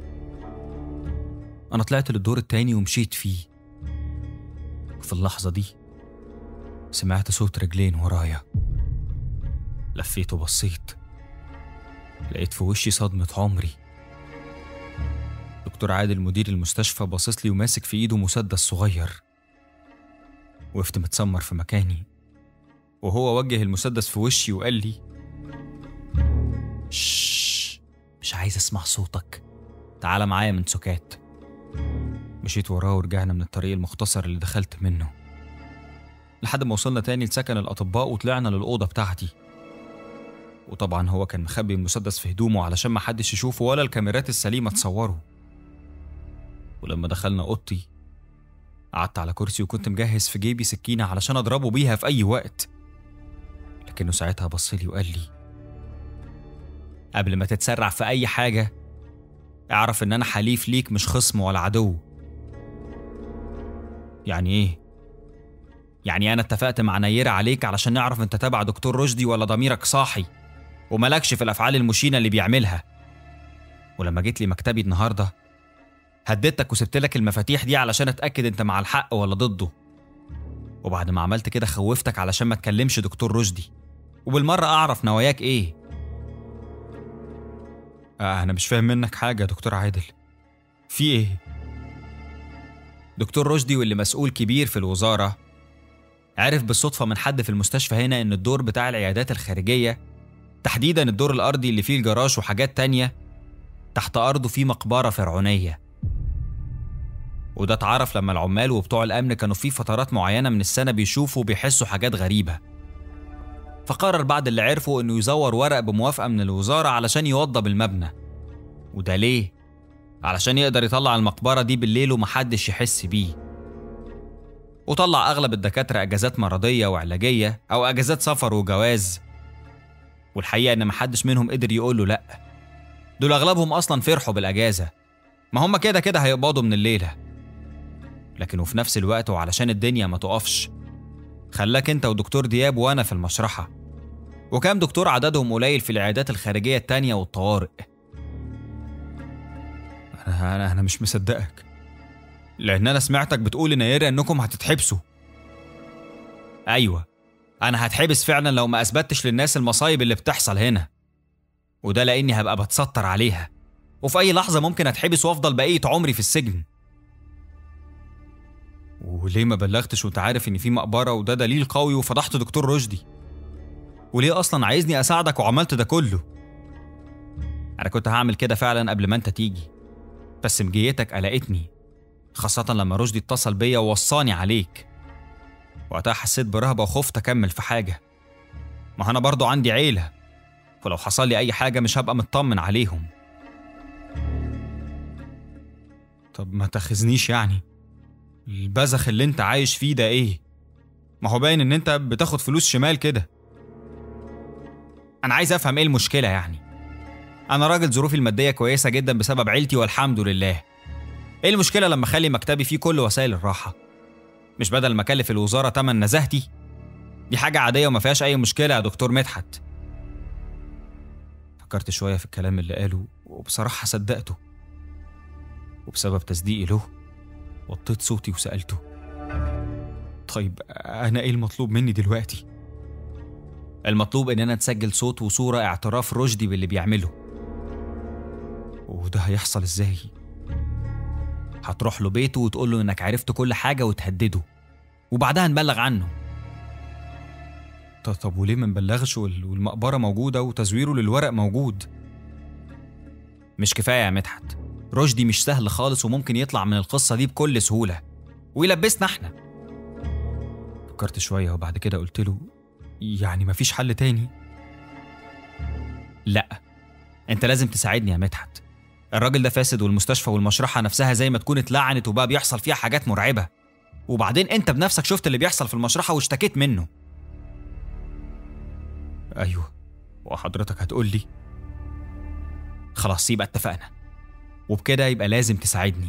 أنا طلعت للدور التاني ومشيت فيه وفي اللحظة دي سمعت صوت رجلين ورايا لفيت وبصيت لقيت في وشي صدمة عمري دكتور عادل مدير المستشفى باصص لي وماسك في ايده مسدس صغير وقفت متسمر في مكاني وهو وجه المسدس في وشي وقال لي شش مش عايز اسمع صوتك تعال معايا من سكات مشيت وراه ورجعنا من الطريق المختصر اللي دخلت منه لحد ما وصلنا تاني لسكن الأطباء وطلعنا للأوضة بتاعتي وطبعا هو كان مخبي المسدس في هدومه علشان ما حدش يشوفه ولا الكاميرات السليمة تصوره ولما دخلنا أوضتي قعدت على كرسي وكنت مجهز في جيبي سكينة علشان أضربه بيها في أي وقت لكنه ساعتها بصلي وقال لي قبل ما تتسرع في أي حاجة اعرف إن أنا حليف ليك مش خصم ولا عدو يعني إيه؟ يعني أنا اتفقت مع نيرة عليك علشان نعرف أنت تبع دكتور رشدي ولا ضميرك صاحي وملكش في الأفعال المشينة اللي بيعملها ولما جيت لي مكتبي النهارده هددتك وسبت لك المفاتيح دي علشان اتاكد انت مع الحق ولا ضده وبعد ما عملت كده خوفتك علشان ما تكلمش دكتور رشدي وبالمره اعرف نواياك ايه آه انا مش فاهم منك حاجه يا دكتور عادل في ايه دكتور رشدي واللي مسؤول كبير في الوزاره عرف بالصدفه من حد في المستشفى هنا ان الدور بتاع العيادات الخارجيه تحديدا الدور الارضي اللي فيه الجراج وحاجات تانية تحت ارضه فيه مقبره فرعونيه وده اتعرف لما العمال وبتوع الأمن كانوا في فترات معينة من السنة بيشوفوا وبيحسوا حاجات غريبة فقرر بعد اللي عرفوا إنه يزور ورق بموافقة من الوزارة علشان يوضب المبنى وده ليه؟ علشان يقدر يطلع المقبرة دي بالليل ومحدش يحس بيه وطلع أغلب الدكاترة أجازات مرضية وعلاجية أو أجازات سفر وجواز والحقيقة إن محدش منهم قدر يقوله لأ دول أغلبهم أصلا فرحوا بالأجازة ما هم كده كده هيقبضوا من الليلة لكن وفي نفس الوقت وعلشان الدنيا ما تقفش خلاك انت ودكتور دياب وانا في المشرحة وكام دكتور عددهم قليل في العيادات الخارجية التانية والطوارئ أنا, أنا, أنا مش مصدقك لأن أنا سمعتك بتقول لنيرة إنكم هتتحبسوا أيوة أنا هتحبس فعلا لو ما أثبتش للناس المصايب اللي بتحصل هنا وده لأني هبقى بتستر عليها وفي أي لحظة ممكن أتحبس وأفضل بقية عمري في السجن وليه ما بلغتش وانت عارف ان في مقبره وده دليل قوي وفضحت دكتور رشدي وليه اصلا عايزني اساعدك وعملت ده كله انا كنت هعمل كده فعلا قبل ما انت تيجي بس مجيتك قلقتني خاصة لما رشدي اتصل بيا ووصاني عليك وقتها حسيت برهبة وخفت أكمل في حاجة ما أنا برضو عندي عيلة ولو حصل لي أي حاجة مش هبقى مطمن عليهم طب ما تاخذنيش يعني البذخ اللي انت عايش فيه ده ايه ما هو باين ان انت بتاخد فلوس شمال كده انا عايز افهم ايه المشكله يعني انا راجل ظروفي الماديه كويسه جدا بسبب عيلتي والحمد لله ايه المشكله لما اخلي مكتبي فيه كل وسائل الراحه مش بدل ما اكلف الوزاره تمن نزاهتي دي حاجه عاديه وما فيهاش اي مشكله يا دكتور مدحت فكرت شويه في الكلام اللي قاله وبصراحه صدقته وبسبب تصديقي له وطيت صوتي وسألته طيب أنا إيه المطلوب مني دلوقتي؟ المطلوب إننا نسجل صوت وصورة اعتراف رشدي باللي بيعمله وده هيحصل إزاي؟ هتروح له بيته وتقول له إنك عرفت كل حاجة وتهدده وبعدها نبلغ عنه طب وليه ما نبلغش والمقبرة موجودة وتزويره للورق موجود؟ مش كفاية يا مدحت رشدي مش سهل خالص وممكن يطلع من القصة دي بكل سهولة ويلبسنا احنا فكرت شوية وبعد كده قلت له يعني مفيش حل تاني لا انت لازم تساعدني يا مدحت الراجل ده فاسد والمستشفى والمشرحة نفسها زي ما تكون اتلعنت وبقى بيحصل فيها حاجات مرعبة وبعدين انت بنفسك شفت اللي بيحصل في المشرحة واشتكيت منه ايوه وحضرتك هتقول لي خلاص يبقى اتفقنا وبكده يبقى لازم تساعدني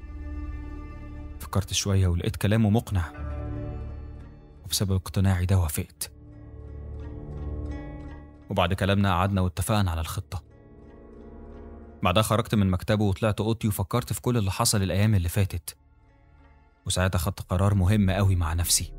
فكرت شوية ولقيت كلامه مقنع وبسبب اقتناعي ده وافقت وبعد كلامنا قعدنا واتفقنا على الخطة بعدها خرجت من مكتبه وطلعت اوضتي وفكرت في كل اللي حصل الأيام اللي فاتت وساعتها خدت قرار مهم قوي مع نفسي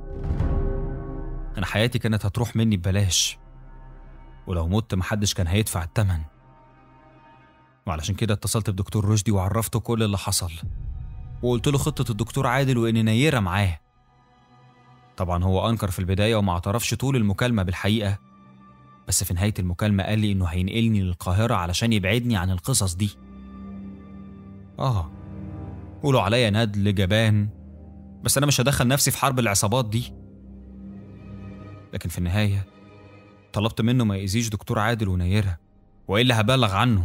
أنا حياتي كانت هتروح مني ببلاش ولو مت محدش كان هيدفع التمن وعلشان كده اتصلت بدكتور رشدي وعرفته كل اللي حصل وقلت له خطة الدكتور عادل وإن نيرة معاه طبعا هو أنكر في البداية وما اعترفش طول المكالمة بالحقيقة بس في نهاية المكالمة قال لي إنه هينقلني للقاهرة علشان يبعدني عن القصص دي آه قولوا عليا ندل جبان بس أنا مش هدخل نفسي في حرب العصابات دي لكن في النهاية طلبت منه ما يأذيش دكتور عادل ونيرة وإلا هبلغ عنه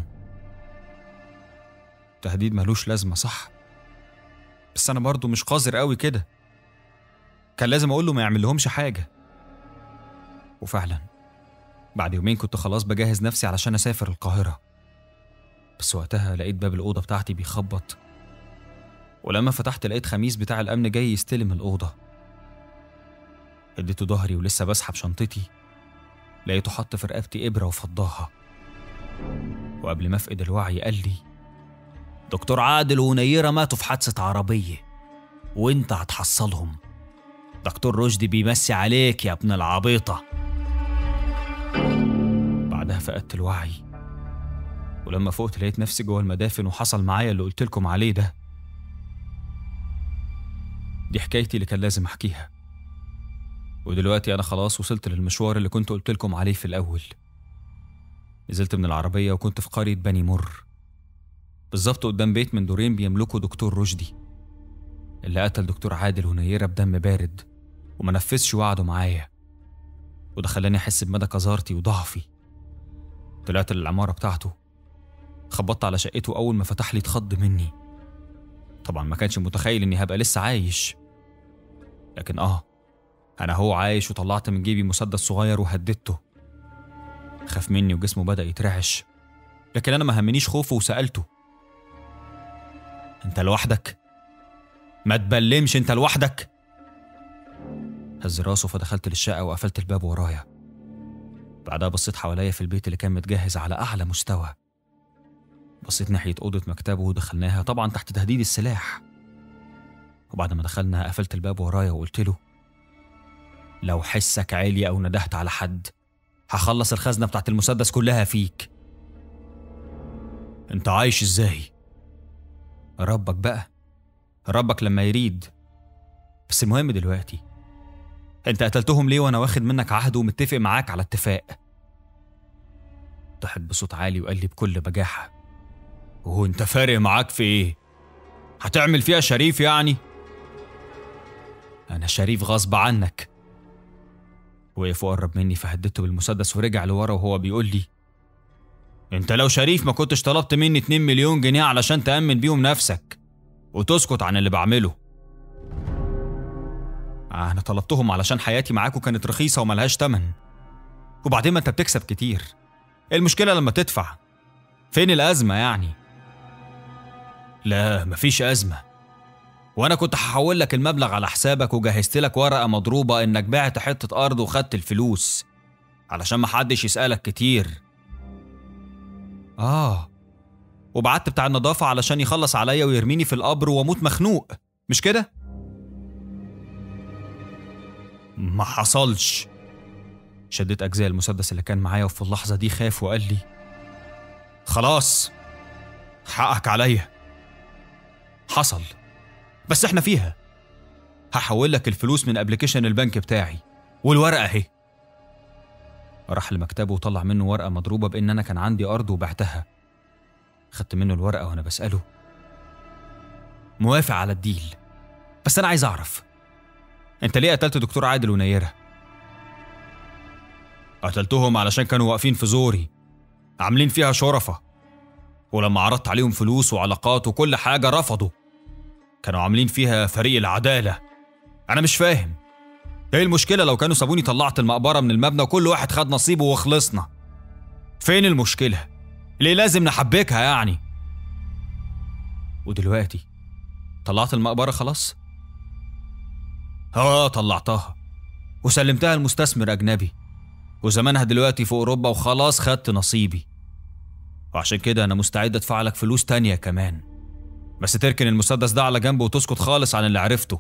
تهديد ملوش لازمة صح بس أنا برضه مش قذر قوي كده كان لازم أقول له ما يعمل لهمش حاجة وفعلا بعد يومين كنت خلاص بجهز نفسي علشان أسافر القاهرة بس وقتها لقيت باب الأوضة بتاعتي بيخبط ولما فتحت لقيت خميس بتاع الأمن جاي يستلم الأوضة اديته ظهري ولسه بسحب شنطتي لقيته حط في رقبتي إبرة وفضاها وقبل ما أفقد الوعي قال لي دكتور عادل ونيرة ماتوا في حادثة عربية وانت هتحصلهم دكتور رشدي بيمسي عليك يا ابن العبيطة بعدها فقدت الوعي ولما فقت لقيت نفسي جوه المدافن وحصل معايا اللي قلت لكم عليه ده دي حكايتي اللي كان لازم احكيها ودلوقتي انا خلاص وصلت للمشوار اللي كنت قلت لكم عليه في الاول نزلت من العربيه وكنت في قريه بني مر بالظبط قدام بيت من دورين بيملكه دكتور رشدي اللي قتل دكتور عادل ونيرة بدم بارد وما نفذش وعده معايا وده خلاني احس بمدى قذارتي وضعفي طلعت للعماره بتاعته خبطت على شقته اول ما فتح لي اتخض مني طبعا ما كانش متخيل اني هبقى لسه عايش لكن اه انا هو عايش وطلعت من جيبي مسدس صغير وهددته خاف مني وجسمه بدا يترعش لكن انا ما همنيش خوفه وسالته انت لوحدك ما تبلمش انت لوحدك هز راسه فدخلت للشقه وقفلت الباب ورايا بعدها بصيت حواليا في البيت اللي كان متجهز على اعلى مستوى بصيت ناحيه اوضه مكتبه ودخلناها طبعا تحت تهديد السلاح وبعد ما دخلنا قفلت الباب ورايا وقلت له لو حسك عالي او ندهت على حد هخلص الخزنه بتاعت المسدس كلها فيك انت عايش ازاي ربك بقى ربك لما يريد بس المهم دلوقتي انت قتلتهم ليه وانا واخد منك عهد ومتفق معاك على اتفاق ضحك بصوت عالي وقال لي بكل بجاحة وهو انت فارق معاك في ايه هتعمل فيها شريف يعني انا شريف غصب عنك وقف وقرب مني فهددته بالمسدس ورجع لورا وهو بيقول لي انت لو شريف ما كنتش طلبت مني 2 مليون جنيه علشان تأمن بيهم نفسك وتسكت عن اللي بعمله آه، انا طلبتهم علشان حياتي معاكوا كانت رخيصة وملهاش تمن وبعدين ما انت بتكسب كتير إيه المشكلة لما تدفع فين الأزمة يعني لا مفيش أزمة وأنا كنت هحول لك المبلغ على حسابك وجهزت لك ورقة مضروبة إنك بعت حتة أرض وخدت الفلوس علشان محدش يسألك كتير آه وبعت بتاع النظافة علشان يخلص عليا ويرميني في القبر واموت مخنوق مش كده؟ ما حصلش شديت أجزاء المسدس اللي كان معايا وفي اللحظة دي خاف وقال لي خلاص حقك عليا حصل بس احنا فيها هحول لك الفلوس من ابلكيشن البنك بتاعي والورقة اهي راح لمكتبه وطلع منه ورقة مضروبة بإن أنا كان عندي أرض وبعتها خدت منه الورقة وأنا بسأله موافق على الديل بس أنا عايز أعرف أنت ليه قتلت دكتور عادل ونيرة؟ قتلتهم علشان كانوا واقفين في زوري عاملين فيها شرفة ولما عرضت عليهم فلوس وعلاقات وكل حاجة رفضوا كانوا عاملين فيها فريق العدالة أنا مش فاهم إيه المشكلة لو كانوا سابوني طلعت المقبرة من المبنى وكل واحد خد نصيبه وخلصنا فين المشكلة؟ ليه لازم نحبكها يعني؟ ودلوقتي طلعت المقبرة خلاص؟ اه طلعتها وسلمتها لمستثمر أجنبي وزمانها دلوقتي في أوروبا وخلاص خدت نصيبي وعشان كده أنا مستعد أدفع لك فلوس تانية كمان بس تركن المسدس ده على جنب وتسكت خالص عن اللي عرفته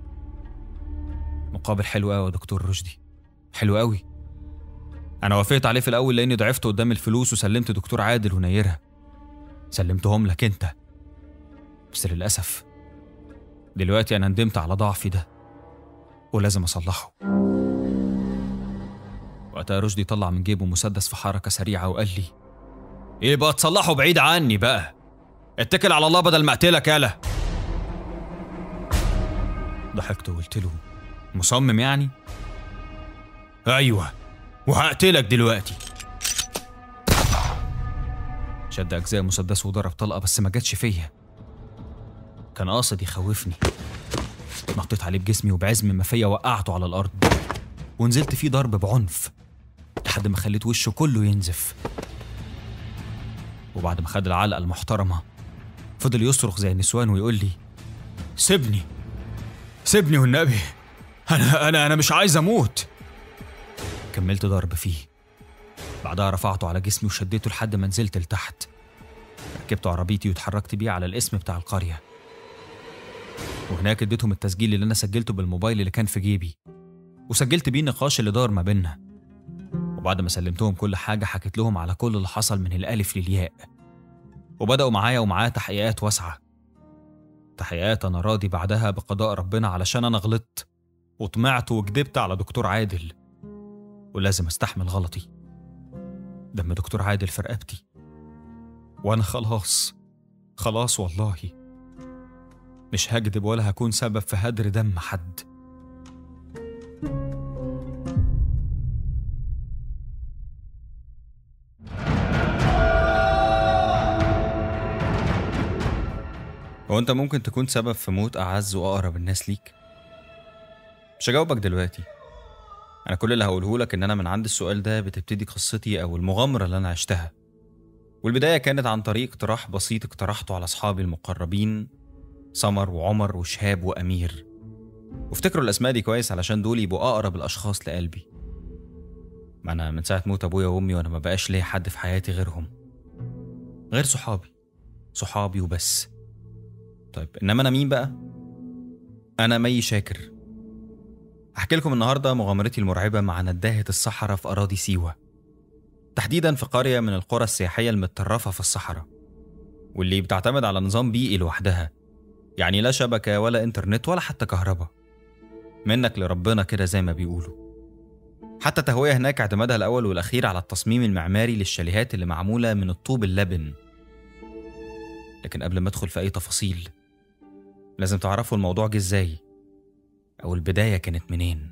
مقابل حلو قوي يا دكتور رشدي حلو قوي أنا وافقت عليه في الأول لأني ضعفت قدام الفلوس وسلمت دكتور عادل ونيرها سلمتهم لك أنت بس للأسف دلوقتي أنا ندمت على ضعفي ده ولازم أصلحه وقتها رشدي طلع من جيبه مسدس في حركة سريعة وقال لي إيه بقى تصلحه بعيد عني بقى اتكل على الله بدل ما أقتلك يالا ضحكت وقلت له مصمم يعني؟ أيوه وهقتلك دلوقتي شد أجزاء مسدسه وضرب طلقة بس ما جاتش فيا كان قاصد يخوفني نطيت عليه بجسمي وبعزم ما فيا وقعته على الأرض ونزلت فيه ضرب بعنف لحد ما خليت وشه كله ينزف وبعد ما خد العلقة المحترمة فضل يصرخ زي النسوان ويقول لي سيبني سيبني والنبي أنا أنا أنا مش عايز أموت كملت ضرب فيه بعدها رفعته على جسمي وشديته لحد ما نزلت لتحت ركبت عربيتي واتحركت بيه على الاسم بتاع القرية وهناك اديتهم التسجيل اللي أنا سجلته بالموبايل اللي كان في جيبي وسجلت بيه النقاش اللي دار ما بينا وبعد ما سلمتهم كل حاجة حكيت لهم على كل اللي حصل من الألف للياء وبدأوا معايا ومعاه تحقيقات واسعة تحقيقات أنا راضي بعدها بقضاء ربنا علشان أنا غلطت وطمعت وكدبت على دكتور عادل ولازم استحمل غلطي دم دكتور عادل في رقبتي وانا خلاص خلاص والله مش هكدب ولا هكون سبب في هدر دم حد هو انت ممكن تكون سبب في موت اعز واقرب الناس ليك مش هجاوبك دلوقتي انا كل اللي هقوله لك ان انا من عند السؤال ده بتبتدي قصتي او المغامره اللي انا عشتها والبدايه كانت عن طريق اقتراح بسيط اقترحته على اصحابي المقربين سمر وعمر وشهاب وامير وافتكروا الاسماء دي كويس علشان دول يبقوا اقرب الاشخاص لقلبي ما انا من ساعه موت ابويا وامي وانا ما بقاش ليا حد في حياتي غيرهم غير صحابي صحابي وبس طيب انما انا مين بقى انا مي شاكر هحكي لكم النهارده مغامرتي المرعبه مع نداهه الصحراء في اراضي سيوه تحديدا في قريه من القرى السياحيه المتطرفه في الصحراء واللي بتعتمد على نظام بيئي لوحدها يعني لا شبكه ولا انترنت ولا حتى كهرباء منك لربنا كده زي ما بيقولوا حتى تهوية هناك اعتمادها الأول والأخير على التصميم المعماري للشاليهات اللي معمولة من الطوب اللبن لكن قبل ما أدخل في أي تفاصيل لازم تعرفوا الموضوع جه إزاي أو البداية كانت منين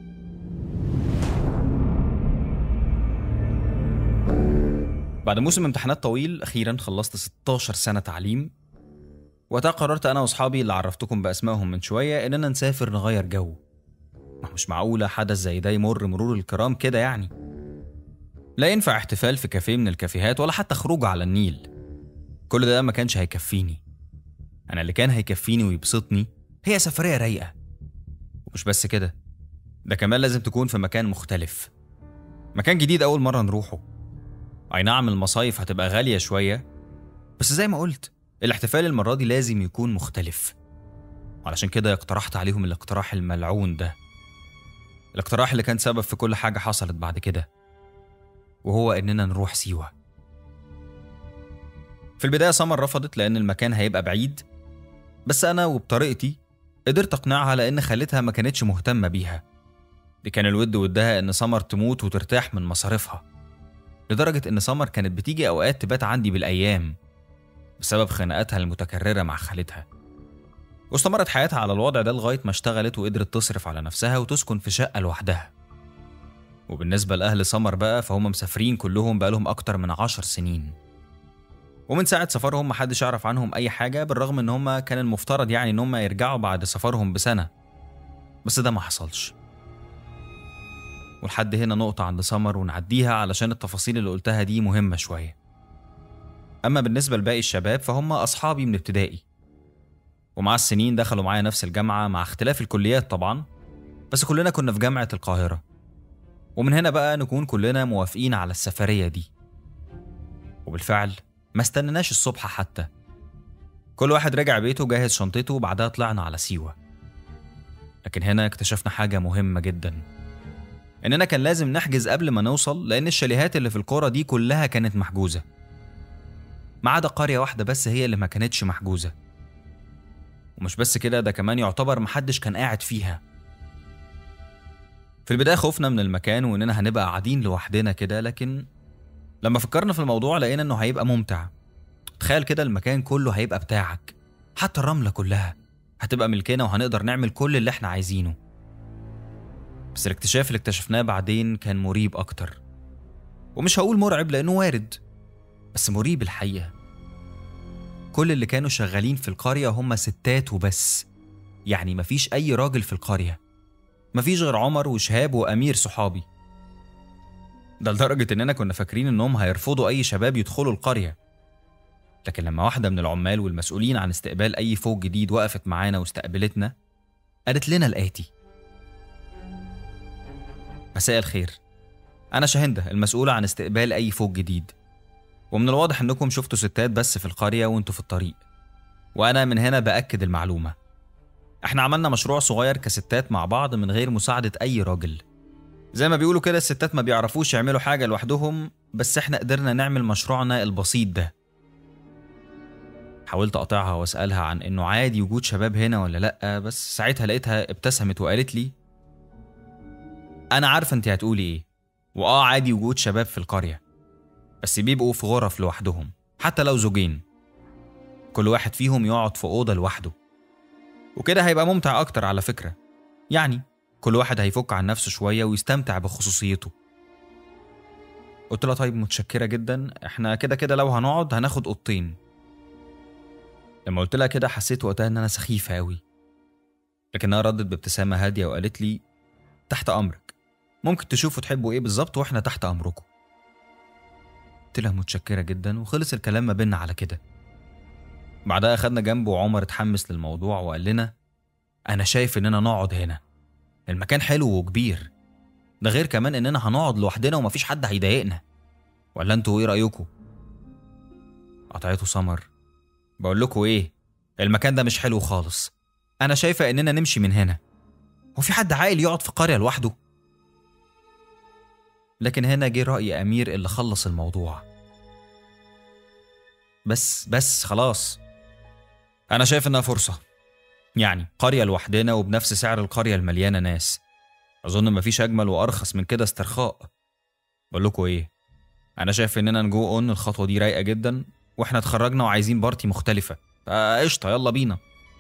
بعد موسم امتحانات طويل أخيرا خلصت 16 سنة تعليم وقتها قررت أنا وأصحابي اللي عرفتكم بأسمائهم من شوية إننا نسافر نغير جو ما مش معقولة حدث زي ده يمر مرور الكرام كده يعني لا ينفع احتفال في كافيه من الكافيهات ولا حتى خروج على النيل كل ده ما كانش هيكفيني أنا اللي كان هيكفيني ويبسطني هي سفرية رايقة ومش بس كده ده كمان لازم تكون في مكان مختلف مكان جديد أول مرة نروحه أي نعم المصايف هتبقى غالية شوية بس زي ما قلت الاحتفال المرة دي لازم يكون مختلف علشان كده اقترحت عليهم الاقتراح الملعون ده الاقتراح اللي كان سبب في كل حاجة حصلت بعد كده وهو إننا نروح سيوة في البداية سمر رفضت لأن المكان هيبقى بعيد بس أنا وبطريقتي قدرت أقنعها لأن خالتها ما كانتش مهتمة بيها دي كان الود ودها إن سمر تموت وترتاح من مصاريفها لدرجة إن سمر كانت بتيجي أوقات تبات عندي بالأيام بسبب خناقاتها المتكررة مع خالتها واستمرت حياتها على الوضع ده لغاية ما اشتغلت وقدرت تصرف على نفسها وتسكن في شقة لوحدها وبالنسبة لأهل سمر بقى فهم مسافرين كلهم بقالهم أكتر من عشر سنين ومن ساعة سفرهم محدش يعرف عنهم أي حاجة بالرغم إن هم كان المفترض يعني إن هم يرجعوا بعد سفرهم بسنة بس ده ما حصلش ولحد هنا نقطة عند سمر ونعديها علشان التفاصيل اللي قلتها دي مهمة شوية أما بالنسبة لباقي الشباب فهم أصحابي من ابتدائي ومع السنين دخلوا معايا نفس الجامعة مع اختلاف الكليات طبعا بس كلنا كنا في جامعة القاهرة ومن هنا بقى نكون كلنا موافقين على السفرية دي وبالفعل ما استنناش الصبح حتى كل واحد رجع بيته جهز شنطته وبعدها طلعنا على سيوة لكن هنا اكتشفنا حاجة مهمة جدا إننا كان لازم نحجز قبل ما نوصل لأن الشاليهات اللي في القرى دي كلها كانت محجوزة ما عدا قرية واحدة بس هي اللي ما كانتش محجوزة ومش بس كده ده كمان يعتبر محدش كان قاعد فيها في البداية خوفنا من المكان وإننا هنبقى قاعدين لوحدنا كده لكن لما فكرنا في الموضوع لقينا إنه هيبقى ممتع تخيل كده المكان كله هيبقى بتاعك حتى الرملة كلها هتبقى ملكنا وهنقدر نعمل كل اللي احنا عايزينه بس الاكتشاف اللي اكتشفناه بعدين كان مريب أكتر ومش هقول مرعب لأنه وارد بس مريب الحقيقة كل اللي كانوا شغالين في القرية هم ستات وبس يعني مفيش أي راجل في القرية مفيش غير عمر وشهاب وأمير صحابي ده لدرجة إننا كنا فاكرين إنهم هيرفضوا أي شباب يدخلوا القرية لكن لما واحدة من العمال والمسؤولين عن استقبال أي فوق جديد وقفت معانا واستقبلتنا قالت لنا الآتي مساء الخير أنا شاهندة المسؤولة عن استقبال أي فوق جديد ومن الواضح إنكم شفتوا ستات بس في القرية وانتوا في الطريق وأنا من هنا بأكد المعلومة احنا عملنا مشروع صغير كستات مع بعض من غير مساعدة أي راجل زي ما بيقولوا كده الستات ما بيعرفوش يعملوا حاجة لوحدهم بس احنا قدرنا نعمل مشروعنا البسيط ده حاولت أقطعها وأسألها عن إنه عادي وجود شباب هنا ولا لأ بس ساعتها لقيتها ابتسمت وقالت لي أنا عارفة أنت هتقولي إيه وآه عادي وجود شباب في القرية بس بيبقوا في غرف لوحدهم حتى لو زوجين كل واحد فيهم يقعد في أوضة لوحده وكده هيبقى ممتع أكتر على فكرة يعني كل واحد هيفك عن نفسه شوية ويستمتع بخصوصيته قلت لها طيب متشكرة جدا احنا كده كده لو هنقعد هناخد أوضتين لما قلت لها كده حسيت وقتها ان انا سخيفة أوي لكنها ردت بابتسامة هادية وقالت لي تحت أمرك ممكن تشوفوا تحبوا ايه بالظبط واحنا تحت أمركم قلت لها متشكرة جدا وخلص الكلام ما بينا على كده بعدها أخدنا جنبه وعمر اتحمس للموضوع وقال لنا أنا شايف إننا نقعد هنا المكان حلو وكبير ده غير كمان إننا هنقعد لوحدنا ومفيش حد هيضايقنا ولا انتوا ايه رأيكم؟ قطعته سمر بقول لكم ايه المكان ده مش حلو خالص انا شايفه اننا نمشي من هنا هو في حد عاقل يقعد في قريه لوحده لكن هنا جه راي امير اللي خلص الموضوع بس بس خلاص انا شايف انها فرصه يعني قريه لوحدنا وبنفس سعر القريه المليانه ناس اظن مفيش اجمل وارخص من كده استرخاء بقول لكم ايه انا شايف اننا نجو اون الخطوه دي رايقه جدا واحنا اتخرجنا وعايزين بارتي مختلفة فقشطة يلا بينا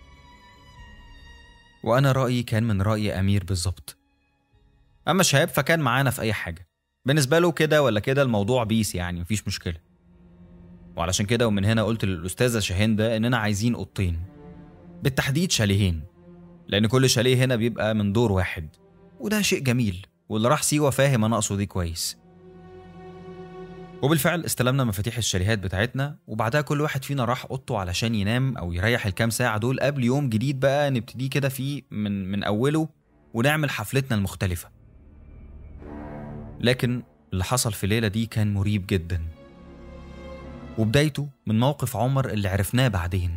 وأنا رأيي كان من رأي أمير بالظبط أما شهاب فكان معانا في أي حاجة بالنسبة له كده ولا كده الموضوع بيس يعني مفيش مشكلة وعلشان كده ومن هنا قلت للأستاذة شاهندة إننا عايزين أوضتين بالتحديد شاليهين لأن كل شاليه هنا بيبقى من دور واحد وده شيء جميل واللي راح سيوة فاهم أنا أقصد إيه كويس وبالفعل استلمنا مفاتيح الشاليهات بتاعتنا وبعدها كل واحد فينا راح اوضته علشان ينام او يريح الكام ساعه دول قبل يوم جديد بقى نبتدي كده فيه من من اوله ونعمل حفلتنا المختلفه لكن اللي حصل في الليله دي كان مريب جدا وبدايته من موقف عمر اللي عرفناه بعدين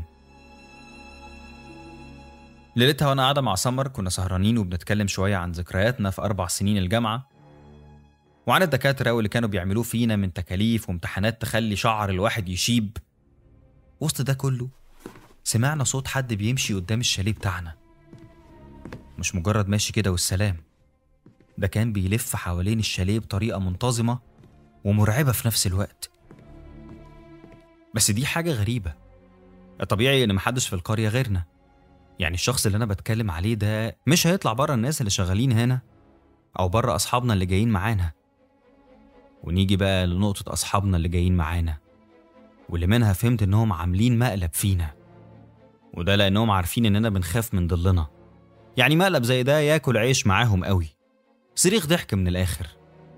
ليلتها وانا قاعده مع سمر كنا سهرانين وبنتكلم شويه عن ذكرياتنا في اربع سنين الجامعه وعن الدكاترة واللي كانوا بيعملوه فينا من تكاليف وامتحانات تخلي شعر الواحد يشيب وسط ده كله سمعنا صوت حد بيمشي قدام الشاليه بتاعنا مش مجرد ماشي كده والسلام ده كان بيلف حوالين الشاليه بطريقة منتظمة ومرعبة في نفس الوقت بس دي حاجة غريبة الطبيعي إن محدش في القرية غيرنا يعني الشخص اللي أنا بتكلم عليه ده مش هيطلع بره الناس اللي شغالين هنا أو بره أصحابنا اللي جايين معانا ونيجي بقى لنقطة أصحابنا اللي جايين معانا واللي منها فهمت إنهم عاملين مقلب فينا وده لأنهم عارفين إننا بنخاف من ضلنا يعني مقلب زي ده ياكل عيش معاهم قوي صريخ ضحك من الآخر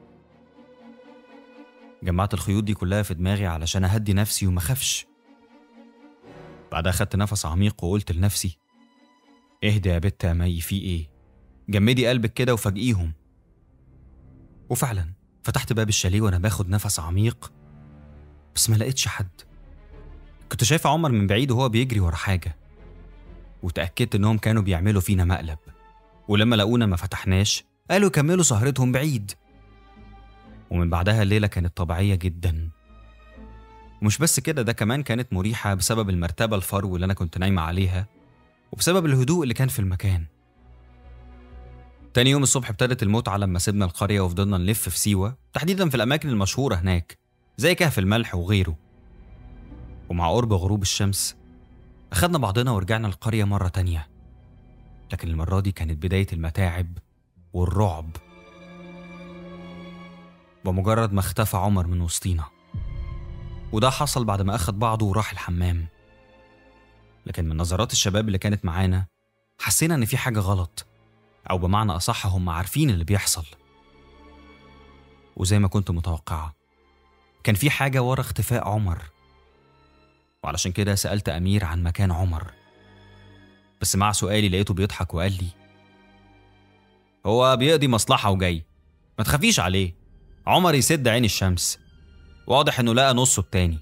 جمعت الخيوط دي كلها في دماغي علشان أهدي نفسي وما أخافش بعدها خدت نفس عميق وقلت لنفسي اهدى يا بت يا مي في ايه جمدي قلبك كده وفاجئيهم وفعلا فتحت باب الشاليه وانا باخد نفس عميق بس ما لقيتش حد كنت شايف عمر من بعيد وهو بيجري ورا حاجة وتأكدت إنهم كانوا بيعملوا فينا مقلب ولما لقونا ما فتحناش قالوا يكملوا سهرتهم بعيد ومن بعدها الليلة كانت طبيعية جدا ومش بس كده ده كمان كانت مريحة بسبب المرتبة الفرو اللي أنا كنت نايمة عليها وبسبب الهدوء اللي كان في المكان تاني يوم الصبح ابتدت المتعة لما سيبنا القرية وفضلنا نلف في سيوة تحديدا في الأماكن المشهورة هناك زي كهف الملح وغيره ومع قرب غروب الشمس أخدنا بعضنا ورجعنا القرية مرة تانية لكن المرة دي كانت بداية المتاعب والرعب بمجرد ما اختفى عمر من وسطينا وده حصل بعد ما أخد بعضه وراح الحمام لكن من نظرات الشباب اللي كانت معانا حسينا إن في حاجة غلط أو بمعنى أصح هم عارفين اللي بيحصل وزي ما كنت متوقعة كان في حاجة ورا اختفاء عمر وعلشان كده سألت أمير عن مكان عمر بس مع سؤالي لقيته بيضحك وقال لي هو بيقضي مصلحة وجاي ما تخافيش عليه عمر يسد عين الشمس واضح انه لقى نصه التاني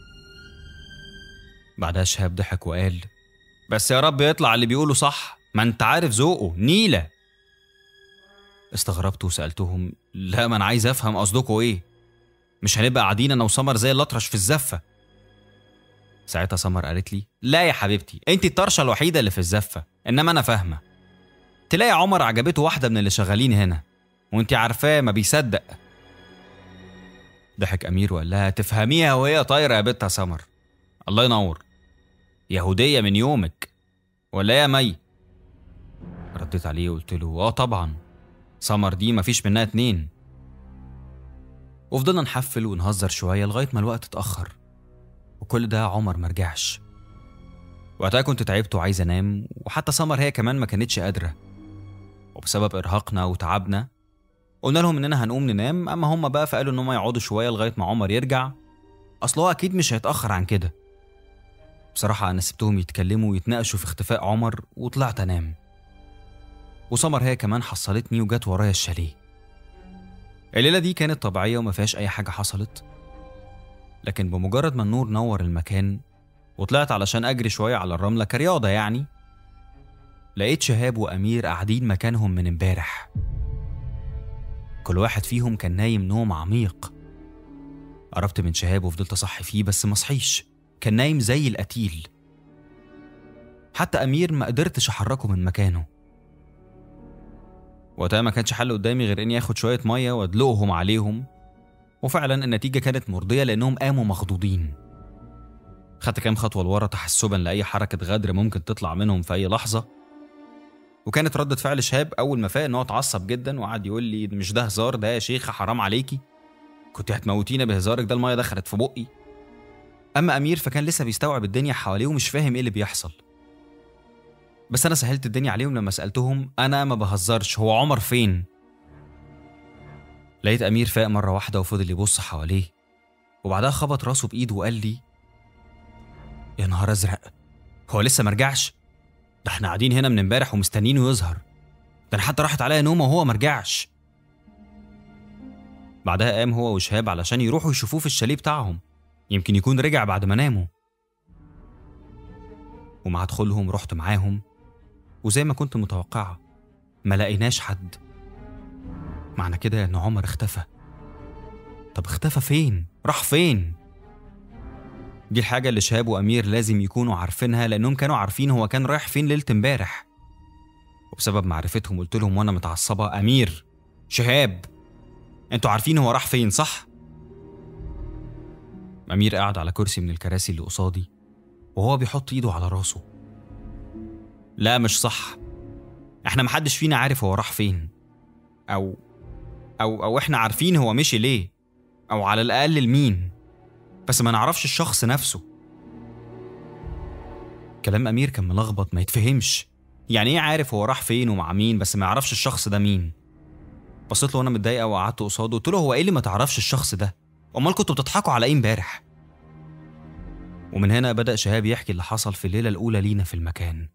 بعدها شهاب ضحك وقال بس يا رب يطلع اللي بيقوله صح ما انت عارف ذوقه نيلة استغربت وسألتهم لا ما انا عايز افهم قصدكوا ايه مش هنبقى قاعدين انا وسمر زي الاطرش في الزفة ساعتها سمر قالت لي لا يا حبيبتي انت الطرشه الوحيده اللي في الزفه انما انا فاهمه تلاقي عمر عجبته واحده من اللي شغالين هنا وانت عارفاه ما بيصدق ضحك امير وقال لها تفهميها وهي طايره يا بت يا سمر الله ينور يهوديه من يومك ولا يا مي رديت عليه وقلت له اه طبعا سمر دي مفيش منها اتنين وفضلنا نحفل ونهزر شويه لغايه ما الوقت اتاخر وكل ده عمر مرجعش وقتها كنت تعبت وعايز انام وحتى سمر هي كمان ما كانتش قادره وبسبب ارهاقنا وتعبنا قلنا لهم اننا هنقوم ننام اما هم بقى فقالوا ان هم يقعدوا شويه لغايه ما عمر يرجع اصل هو اكيد مش هيتاخر عن كده بصراحه انا سبتهم يتكلموا ويتناقشوا في اختفاء عمر وطلعت انام وسمر هي كمان حصلتني وجت ورايا الشاليه الليله دي كانت طبيعيه وما فيهاش اي حاجه حصلت لكن بمجرد ما النور نور المكان وطلعت علشان أجري شوية على الرملة كرياضة يعني لقيت شهاب وأمير قاعدين مكانهم من امبارح كل واحد فيهم كان نايم نوم عميق قربت من شهاب وفضلت أصحي فيه بس ما صحيش كان نايم زي القتيل حتى أمير ما قدرتش أحركه من مكانه وقتها ما كانش حل قدامي غير إني آخد شوية مية وأدلقهم عليهم وفعلا النتيجة كانت مرضية لأنهم قاموا مخضوضين خدت كام خطوة لورا تحسبا لأي حركة غدر ممكن تطلع منهم في أي لحظة وكانت ردة فعل شهاب أول ما فاق إن هو اتعصب جدا وقعد يقول لي مش ده هزار ده يا شيخة حرام عليكي كنت هتموتينا بهزارك ده المية دخلت في بقي أما أمير فكان لسه بيستوعب الدنيا حواليه ومش فاهم إيه اللي بيحصل بس أنا سهلت الدنيا عليهم لما سألتهم أنا ما بهزرش هو عمر فين؟ لقيت أمير فاق مرة واحدة وفضل يبص حواليه وبعدها خبط راسه بإيده وقال لي يا نهار أزرق هو لسه مرجعش ده احنا قاعدين هنا من امبارح ومستنينه يظهر ده انا حتى راحت عليا نومه وهو مرجعش بعدها قام هو وشهاب علشان يروحوا يشوفوه في الشاليه بتاعهم يمكن يكون رجع بعد ما ناموا ومع دخولهم رحت معاهم وزي ما كنت متوقعة ما لقيناش حد معنى كده ان عمر اختفى طب اختفى فين راح فين دي الحاجة اللي شهاب وأمير لازم يكونوا عارفينها لأنهم كانوا عارفين هو كان رايح فين ليلة امبارح وبسبب معرفتهم قلت لهم وأنا متعصبة أمير شهاب انتوا عارفين هو راح فين صح؟ أمير قاعد على كرسي من الكراسي اللي قصادي وهو بيحط إيده على راسه لا مش صح احنا محدش فينا عارف هو راح فين أو أو أو احنا عارفين هو مشي ليه أو على الأقل لمين بس ما نعرفش الشخص نفسه كلام أمير كان ملخبط ما يتفهمش يعني ايه عارف هو راح فين ومع مين بس ما يعرفش الشخص ده مين بصيت له وانا متضايقه وقعدت قصاده قلت له هو ايه اللي ما تعرفش الشخص ده امال كنتوا بتضحكوا على ايه امبارح ومن هنا بدا شهاب يحكي اللي حصل في الليله الاولى لينا في المكان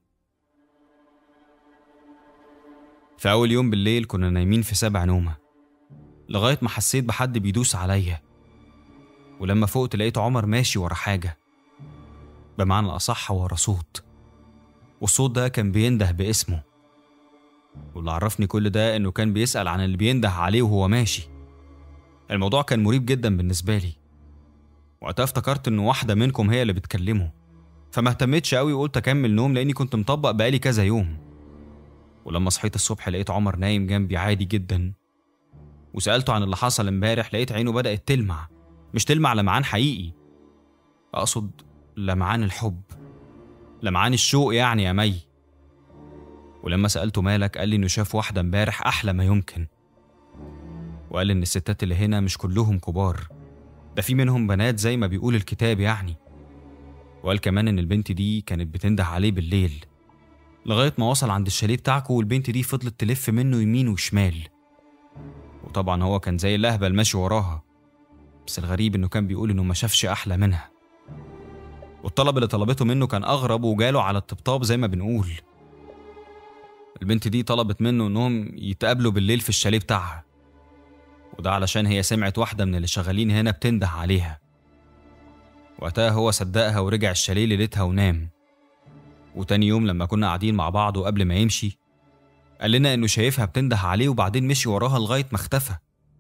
في اول يوم بالليل كنا نايمين في سبع نومه لغايه ما حسيت بحد بيدوس عليا ولما فقت لقيت عمر ماشي ورا حاجه بمعنى الاصح ورا صوت والصوت ده كان بينده باسمه واللي عرفني كل ده انه كان بيسأل عن اللي بينده عليه وهو ماشي الموضوع كان مريب جدا بالنسبة لي وقتها افتكرت انه واحدة منكم هي اللي بتكلمه فما اهتمتش قوي وقلت اكمل نوم لاني كنت مطبق بقالي كذا يوم ولما صحيت الصبح لقيت عمر نايم جنبي عادي جدا وسألته عن اللي حصل امبارح لقيت عينه بدأت تلمع مش تلمع لمعان حقيقي أقصد لمعان الحب لمعان الشوق يعني يا مي ولما سألته مالك قال لي إنه شاف واحدة امبارح أحلى ما يمكن وقال إن الستات اللي هنا مش كلهم كبار ده في منهم بنات زي ما بيقول الكتاب يعني وقال كمان إن البنت دي كانت بتنده عليه بالليل لغاية ما وصل عند الشاليه بتاعكو والبنت دي فضلت تلف منه يمين وشمال وطبعا هو كان زي الأهبل ماشي وراها بس الغريب إنه كان بيقول إنه ما شافش أحلى منها والطلب اللي طلبته منه كان أغرب وجاله على الطبطاب زي ما بنقول البنت دي طلبت منه إنهم يتقابلوا بالليل في الشاليه بتاعها وده علشان هي سمعت واحدة من اللي شغالين هنا بتنده عليها وقتها هو صدقها ورجع الشاليه ليلتها ونام وتاني يوم لما كنا قاعدين مع بعض وقبل ما يمشي قال لنا إنه شايفها بتنده عليه وبعدين مشي وراها لغاية ما اختفى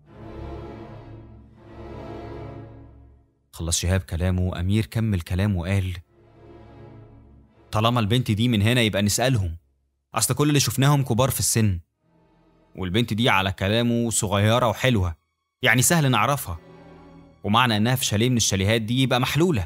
خلص شهاب كلامه أمير كمل كلامه وقال طالما البنت دي من هنا يبقى نسألهم أصل كل اللي شفناهم كبار في السن والبنت دي على كلامه صغيرة وحلوة يعني سهل نعرفها ومعنى إنها في شاليه من الشاليهات دي يبقى محلولة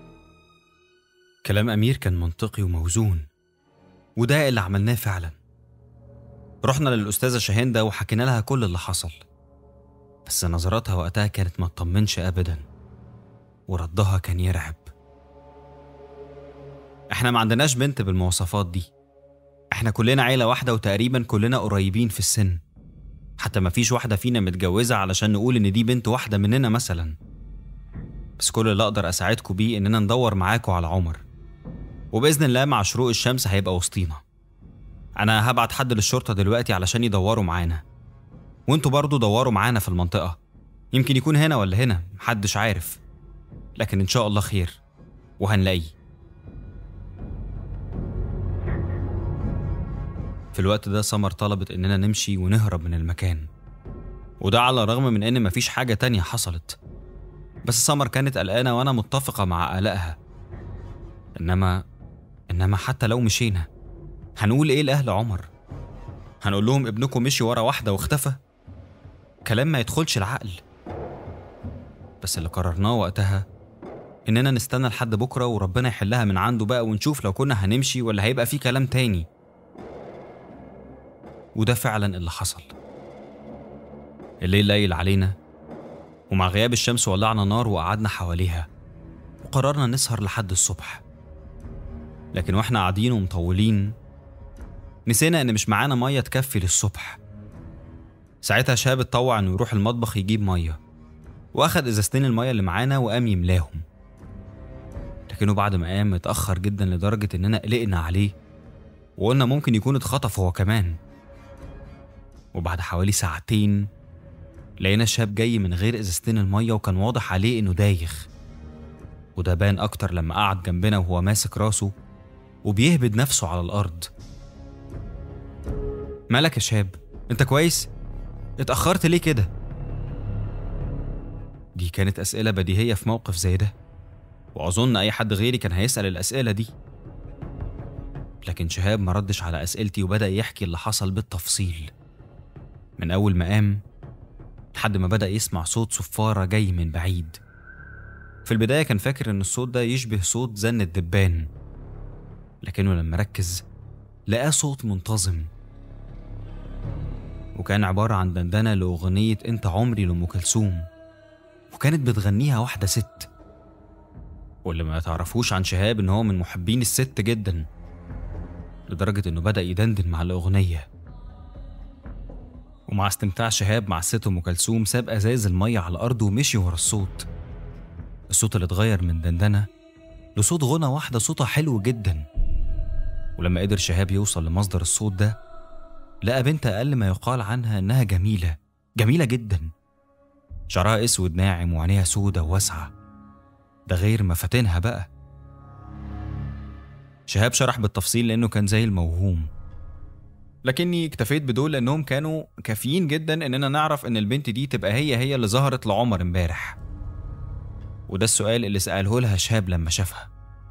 كلام أمير كان منطقي وموزون وده اللي عملناه فعلا رحنا للأستاذة شاهندة وحكينا لها كل اللي حصل بس نظراتها وقتها كانت ما تطمنش أبدا وردها كان يرعب احنا ما عندناش بنت بالمواصفات دي احنا كلنا عيلة واحدة وتقريبا كلنا قريبين في السن حتى ما فيش واحدة فينا متجوزة علشان نقول إن دي بنت واحدة مننا مثلا بس كل اللي أقدر أساعدكم بيه إننا ندور معاكم على عمر وبإذن الله مع شروق الشمس هيبقى وسطينا أنا هبعت حد للشرطة دلوقتي علشان يدوروا معانا وانتوا برضو دوروا معانا في المنطقة يمكن يكون هنا ولا هنا محدش عارف لكن إن شاء الله خير وهنلاقيه في الوقت ده سمر طلبت إننا نمشي ونهرب من المكان وده على الرغم من إن مفيش حاجة تانية حصلت بس سمر كانت قلقانة وأنا متفقة مع قلقها إنما إنما حتى لو مشينا هنقول إيه لأهل عمر؟ هنقول لهم ابنكم مشي ورا واحدة واختفى؟ كلام ما يدخلش العقل بس اللي قررناه وقتها إننا نستنى لحد بكرة وربنا يحلها من عنده بقى ونشوف لو كنا هنمشي ولا هيبقى في كلام تاني وده فعلا اللي حصل الليل ليل علينا ومع غياب الشمس ولعنا نار وقعدنا حواليها وقررنا نسهر لحد الصبح لكن واحنا قاعدين ومطولين نسينا ان مش معانا ميه تكفي للصبح ساعتها شاب اتطوع انه يروح المطبخ يجيب ميه واخد ازازتين الميه اللي معانا وقام يملاهم لكنه بعد ما قام اتاخر جدا لدرجه اننا قلقنا عليه وقلنا ممكن يكون اتخطف هو كمان وبعد حوالي ساعتين لقينا الشاب جاي من غير ازازتين الميه وكان واضح عليه انه دايخ وده بان اكتر لما قعد جنبنا وهو ماسك راسه وبيهبد نفسه على الارض مالك يا شاب انت كويس اتاخرت ليه كده دي كانت اسئله بديهيه في موقف زي ده واظن اي حد غيري كان هيسال الاسئله دي لكن شهاب ما ردش على اسئلتي وبدا يحكي اللي حصل بالتفصيل من اول ما قام لحد ما بدأ يسمع صوت صفارة جاي من بعيد في البداية كان فاكر إن الصوت ده يشبه صوت زن الدبان لكنه لما ركز لقاه صوت منتظم وكان عبارة عن دندنة لأغنية أنت عمري لأم كلثوم وكانت بتغنيها واحدة ست واللي ما تعرفوش عن شهاب إن هو من محبين الست جدا لدرجة إنه بدأ يدندن مع الأغنية ومع استمتاع شهاب مع الست أم كلثوم ساب أزاز المية على الأرض ومشي ورا الصوت الصوت اللي اتغير من دندنة لصوت غنى واحدة صوتها حلو جدا ولما قدر شهاب يوصل لمصدر الصوت ده لقى بنت أقل ما يقال عنها إنها جميلة جميلة جدا شعرها أسود ناعم وعينيها سودة وواسعة ده غير مفاتنها بقى شهاب شرح بالتفصيل لأنه كان زي الموهوم لكني اكتفيت بدول لأنهم كانوا كافيين جدا إننا نعرف إن البنت دي تبقى هي هي اللي ظهرت لعمر امبارح وده السؤال اللي سأله لها شهاب لما شافها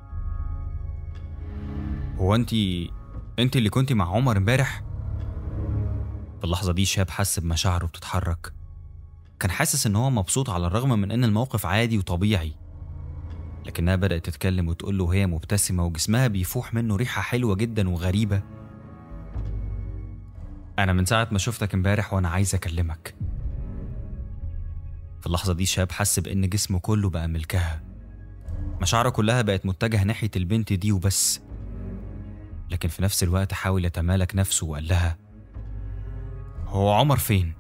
هو انت انت اللي كنتي مع عمر امبارح في اللحظة دي شهاب حس بمشاعره بتتحرك كان حاسس ان هو مبسوط على الرغم من ان الموقف عادي وطبيعي لكنها بدأت تتكلم وتقول له وهي مبتسمة وجسمها بيفوح منه ريحة حلوة جدا وغريبة أنا من ساعة ما شفتك امبارح وأنا عايز أكلمك في اللحظة دي شاب حس بإن جسمه كله بقى ملكها مشاعره كلها بقت متجهة ناحية البنت دي وبس لكن في نفس الوقت حاول يتمالك نفسه وقال لها هو عمر فين؟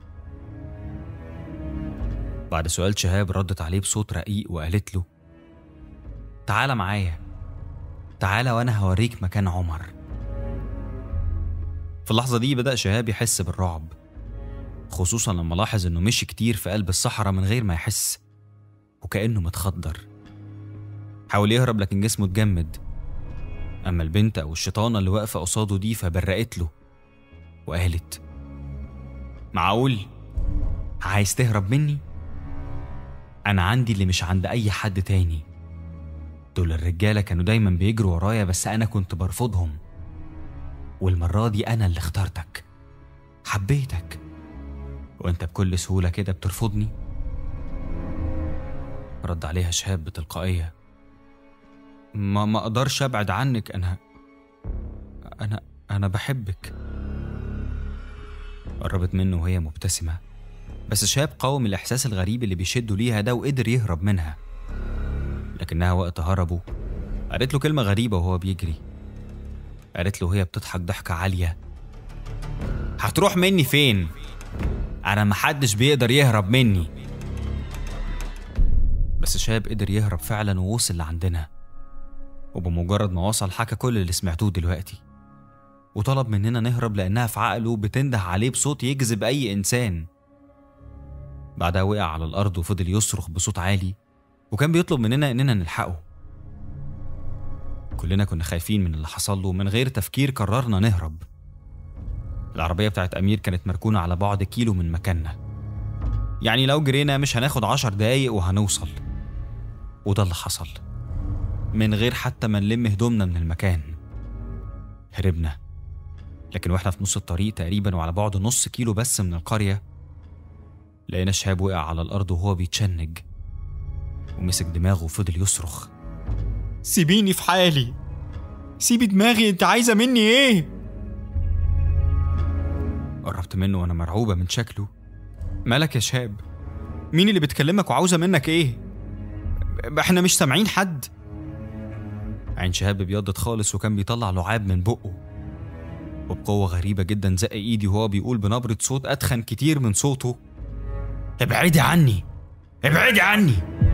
بعد سؤال شهاب ردت عليه بصوت رقيق وقالت له تعالى معايا تعالى وانا هوريك مكان عمر في اللحظة دي بدأ شهاب يحس بالرعب خصوصا لما لاحظ انه مشي كتير في قلب الصحراء من غير ما يحس وكأنه متخدر حاول يهرب لكن جسمه اتجمد أما البنت أو الشيطانة اللي واقفة قصاده دي فبرقت له وقالت معقول عايز تهرب مني؟ أنا عندي اللي مش عند أي حد تاني دول الرجالة كانوا دايما بيجروا ورايا بس أنا كنت برفضهم والمرة دي أنا اللي اخترتك حبيتك وأنت بكل سهولة كده بترفضني رد عليها شهاب بتلقائية ما ما أقدرش أبعد عنك أنا أنا أنا بحبك قربت منه وهي مبتسمة بس شهاب قاوم الإحساس الغريب اللي بيشده ليها ده وقدر يهرب منها لكنها وقت هربوا قالت له كلمة غريبة وهو بيجري قالت له وهي بتضحك ضحكة عالية هتروح مني فين؟ أنا محدش بيقدر يهرب مني بس شاب قدر يهرب فعلا ووصل لعندنا وبمجرد ما وصل حكى كل اللي سمعتوه دلوقتي وطلب مننا نهرب لأنها في عقله بتنده عليه بصوت يجذب أي إنسان بعدها وقع على الأرض وفضل يصرخ بصوت عالي وكان بيطلب مننا إننا نلحقه كلنا كنا خايفين من اللي حصل له من غير تفكير قررنا نهرب العربية بتاعت أمير كانت مركونة على بعد كيلو من مكاننا يعني لو جرينا مش هناخد عشر دقايق وهنوصل وده اللي حصل من غير حتى ما نلم هدومنا من المكان هربنا لكن واحنا في نص الطريق تقريبا وعلى بعد نص كيلو بس من القرية لقينا شهاب وقع على الأرض وهو بيتشنج ومسك دماغه وفضل يصرخ سيبيني في حالي سيبي دماغي انت عايزة مني ايه قربت منه وانا مرعوبة من شكله مالك يا شهاب مين اللي بتكلمك وعاوزة منك ايه احنا مش سامعين حد عين شهاب ابيضت خالص وكان بيطلع لعاب من بقه وبقوة غريبة جدا زق ايدي وهو بيقول بنبرة صوت اتخن كتير من صوته ابعدي عني ابعدي عني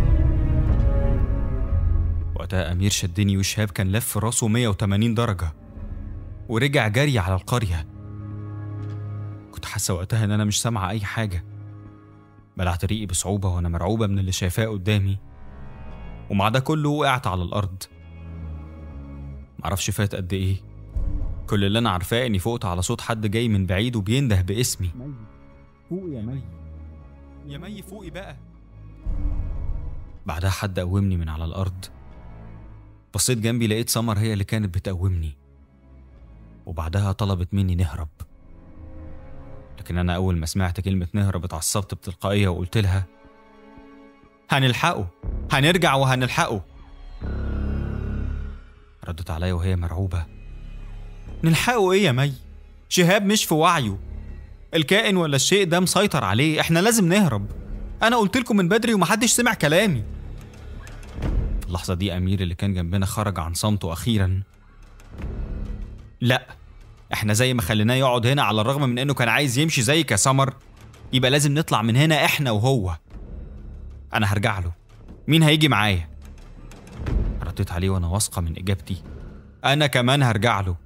وقتها أمير شدني وشهاب كان لف راسه 180 درجة ورجع جري على القرية كنت حاسة وقتها إن أنا مش سامعة أي حاجة بلعت ريقي بصعوبة وأنا مرعوبة من اللي شايفاه قدامي ومع ده كله وقعت على الأرض معرفش فات قد إيه كل اللي أنا عارفاه إني فقت على صوت حد جاي من بعيد وبينده باسمي فوق يا مي يا مي فوقي بقى بعدها حد قومني من على الأرض بصيت جنبي لقيت سمر هي اللي كانت بتقومني وبعدها طلبت مني نهرب لكن أنا أول ما سمعت كلمة نهرب اتعصبت بتلقائية وقلت لها هنلحقه هنرجع وهنلحقه ردت عليا وهي مرعوبة نلحقه إيه يا مي؟ شهاب مش في وعيه الكائن ولا الشيء ده مسيطر عليه احنا لازم نهرب انا قلت لكم من بدري ومحدش سمع كلامي في اللحظة دي أمير اللي كان جنبنا خرج عن صمته أخيرا لا احنا زي ما خليناه يقعد هنا على الرغم من انه كان عايز يمشي زيك يا سمر يبقى لازم نطلع من هنا احنا وهو انا هرجع له مين هيجي معايا رديت عليه وانا واثقة من اجابتي انا كمان هرجع له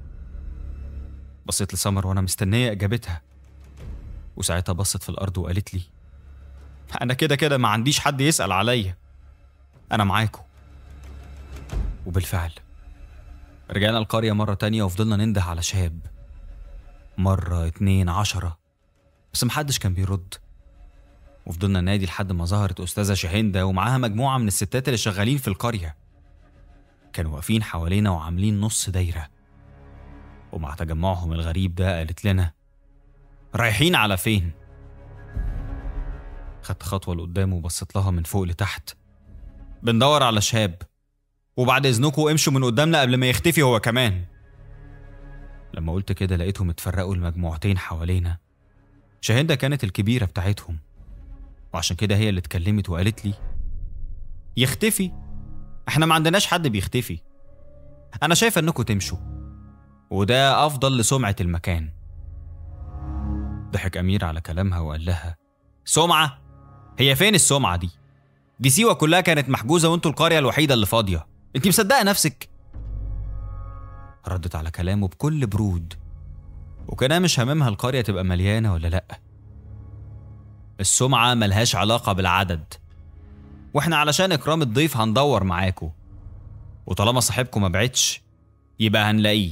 بصيت لسمر وانا مستنية اجابتها وساعتها بصت في الارض وقالت لي انا كده كده ما عنديش حد يسأل عليا انا معاكم وبالفعل رجعنا القرية مرة تانية وفضلنا ننده على شهاب مرة اتنين عشرة بس محدش كان بيرد وفضلنا نادي لحد ما ظهرت أستاذة شاهندة ومعاها مجموعة من الستات اللي شغالين في القرية كانوا واقفين حوالينا وعاملين نص دايرة ومع تجمعهم الغريب ده قالت لنا رايحين على فين؟ خدت خطوة لقدام وبصيت لها من فوق لتحت بندور على شهاب وبعد اذنكم امشوا من قدامنا قبل ما يختفي هو كمان لما قلت كده لقيتهم اتفرقوا المجموعتين حوالينا شاهندة كانت الكبيرة بتاعتهم وعشان كده هي اللي اتكلمت وقالت لي يختفي احنا ما عندناش حد بيختفي انا شايفه انكم تمشوا وده افضل لسمعة المكان ضحك امير على كلامها وقال لها سمعة هي فين السمعة دي دي سيوة كلها كانت محجوزة وانتوا القرية الوحيدة اللي فاضية انت مصدقة نفسك ردت على كلامه بكل برود وكان مش هممها القرية تبقى مليانة ولا لأ السمعة ملهاش علاقة بالعدد واحنا علشان إكرام الضيف هندور معاكو وطالما صاحبكم ما بعتش يبقى هنلاقيه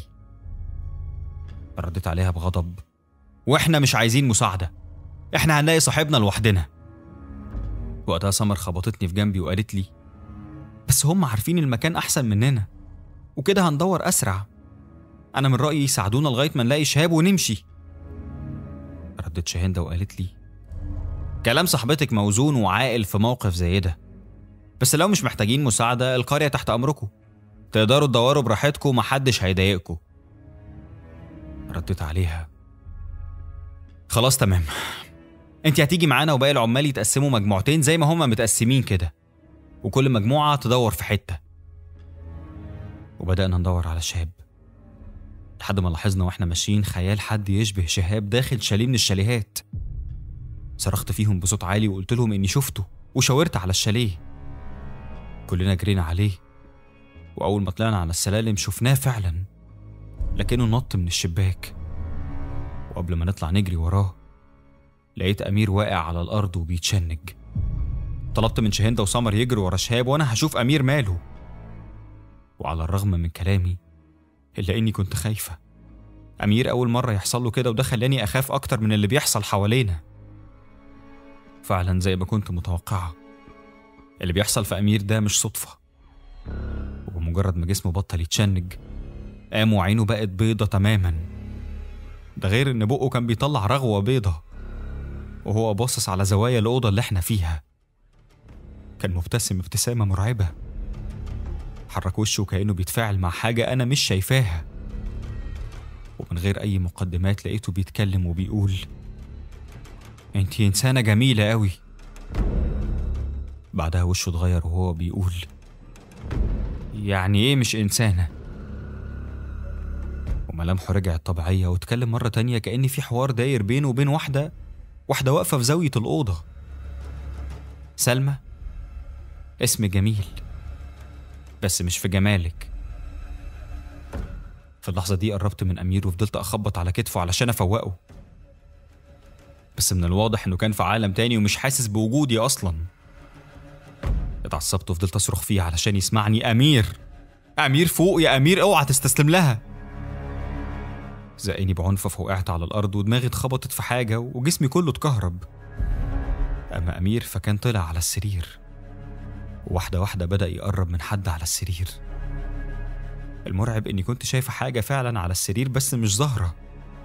ردت عليها بغضب واحنا مش عايزين مساعدة احنا هنلاقي صاحبنا لوحدنا وقتها سمر خبطتني في جنبي وقالت لي بس هم عارفين المكان أحسن مننا وكده هندور أسرع أنا من رأيي يساعدونا لغاية ما نلاقي شهاب ونمشي ردت شاهندة وقالت لي كلام صاحبتك موزون وعاقل في موقف زي ده بس لو مش محتاجين مساعدة القرية تحت أمركم تقدروا تدوروا براحتكم ومحدش هيضايقكم ردت عليها خلاص تمام انت هتيجي معانا وباقي العمال يتقسموا مجموعتين زي ما هما متقسمين كده وكل مجموعة تدور في حتة وبدأنا ندور على شهاب لحد ما لاحظنا واحنا ماشيين خيال حد يشبه شهاب داخل شاليه من الشاليهات صرخت فيهم بصوت عالي وقلت لهم اني شفته وشاورت على الشاليه كلنا جرينا عليه واول ما طلعنا على السلالم شفناه فعلا لكنه نط من الشباك وقبل ما نطلع نجري وراه لقيت امير واقع على الارض وبيتشنج طلبت من شهندة وسمر يجروا ورا شهاب وانا هشوف امير ماله وعلى الرغم من كلامي الا اني كنت خايفه امير اول مره يحصل له كده وده خلاني اخاف اكتر من اللي بيحصل حوالينا فعلا زي ما كنت متوقعه اللي بيحصل في امير ده مش صدفه وبمجرد ما جسمه بطل يتشنج قام وعينه بقت بيضة تماما ده غير ان بقه كان بيطلع رغوة بيضة وهو باصص على زوايا الأوضة اللي احنا فيها كان مبتسم ابتسامة مرعبة حرك وشه كأنه بيتفاعل مع حاجة أنا مش شايفاها ومن غير أي مقدمات لقيته بيتكلم وبيقول انتي إنسانة جميلة أوي بعدها وشه اتغير وهو بيقول يعني إيه مش إنسانة وملامحه رجعت طبيعية واتكلم مرة تانية كأن في حوار داير بينه وبين واحدة واحدة واقفة في زاوية الأوضة سلمى اسم جميل بس مش في جمالك في اللحظة دي قربت من أمير وفضلت أخبط على كتفه علشان أفوقه بس من الواضح إنه كان في عالم تاني ومش حاسس بوجودي أصلا اتعصبت وفضلت أصرخ فيه علشان يسمعني أمير أمير فوق يا أمير اوعى تستسلم لها زقني بعنف فوقعت على الأرض ودماغي اتخبطت في حاجة وجسمي كله اتكهرب أما أمير فكان طلع على السرير واحدة واحدة بدأ يقرب من حد على السرير المرعب إني كنت شايفة حاجة فعلا على السرير بس مش ظاهرة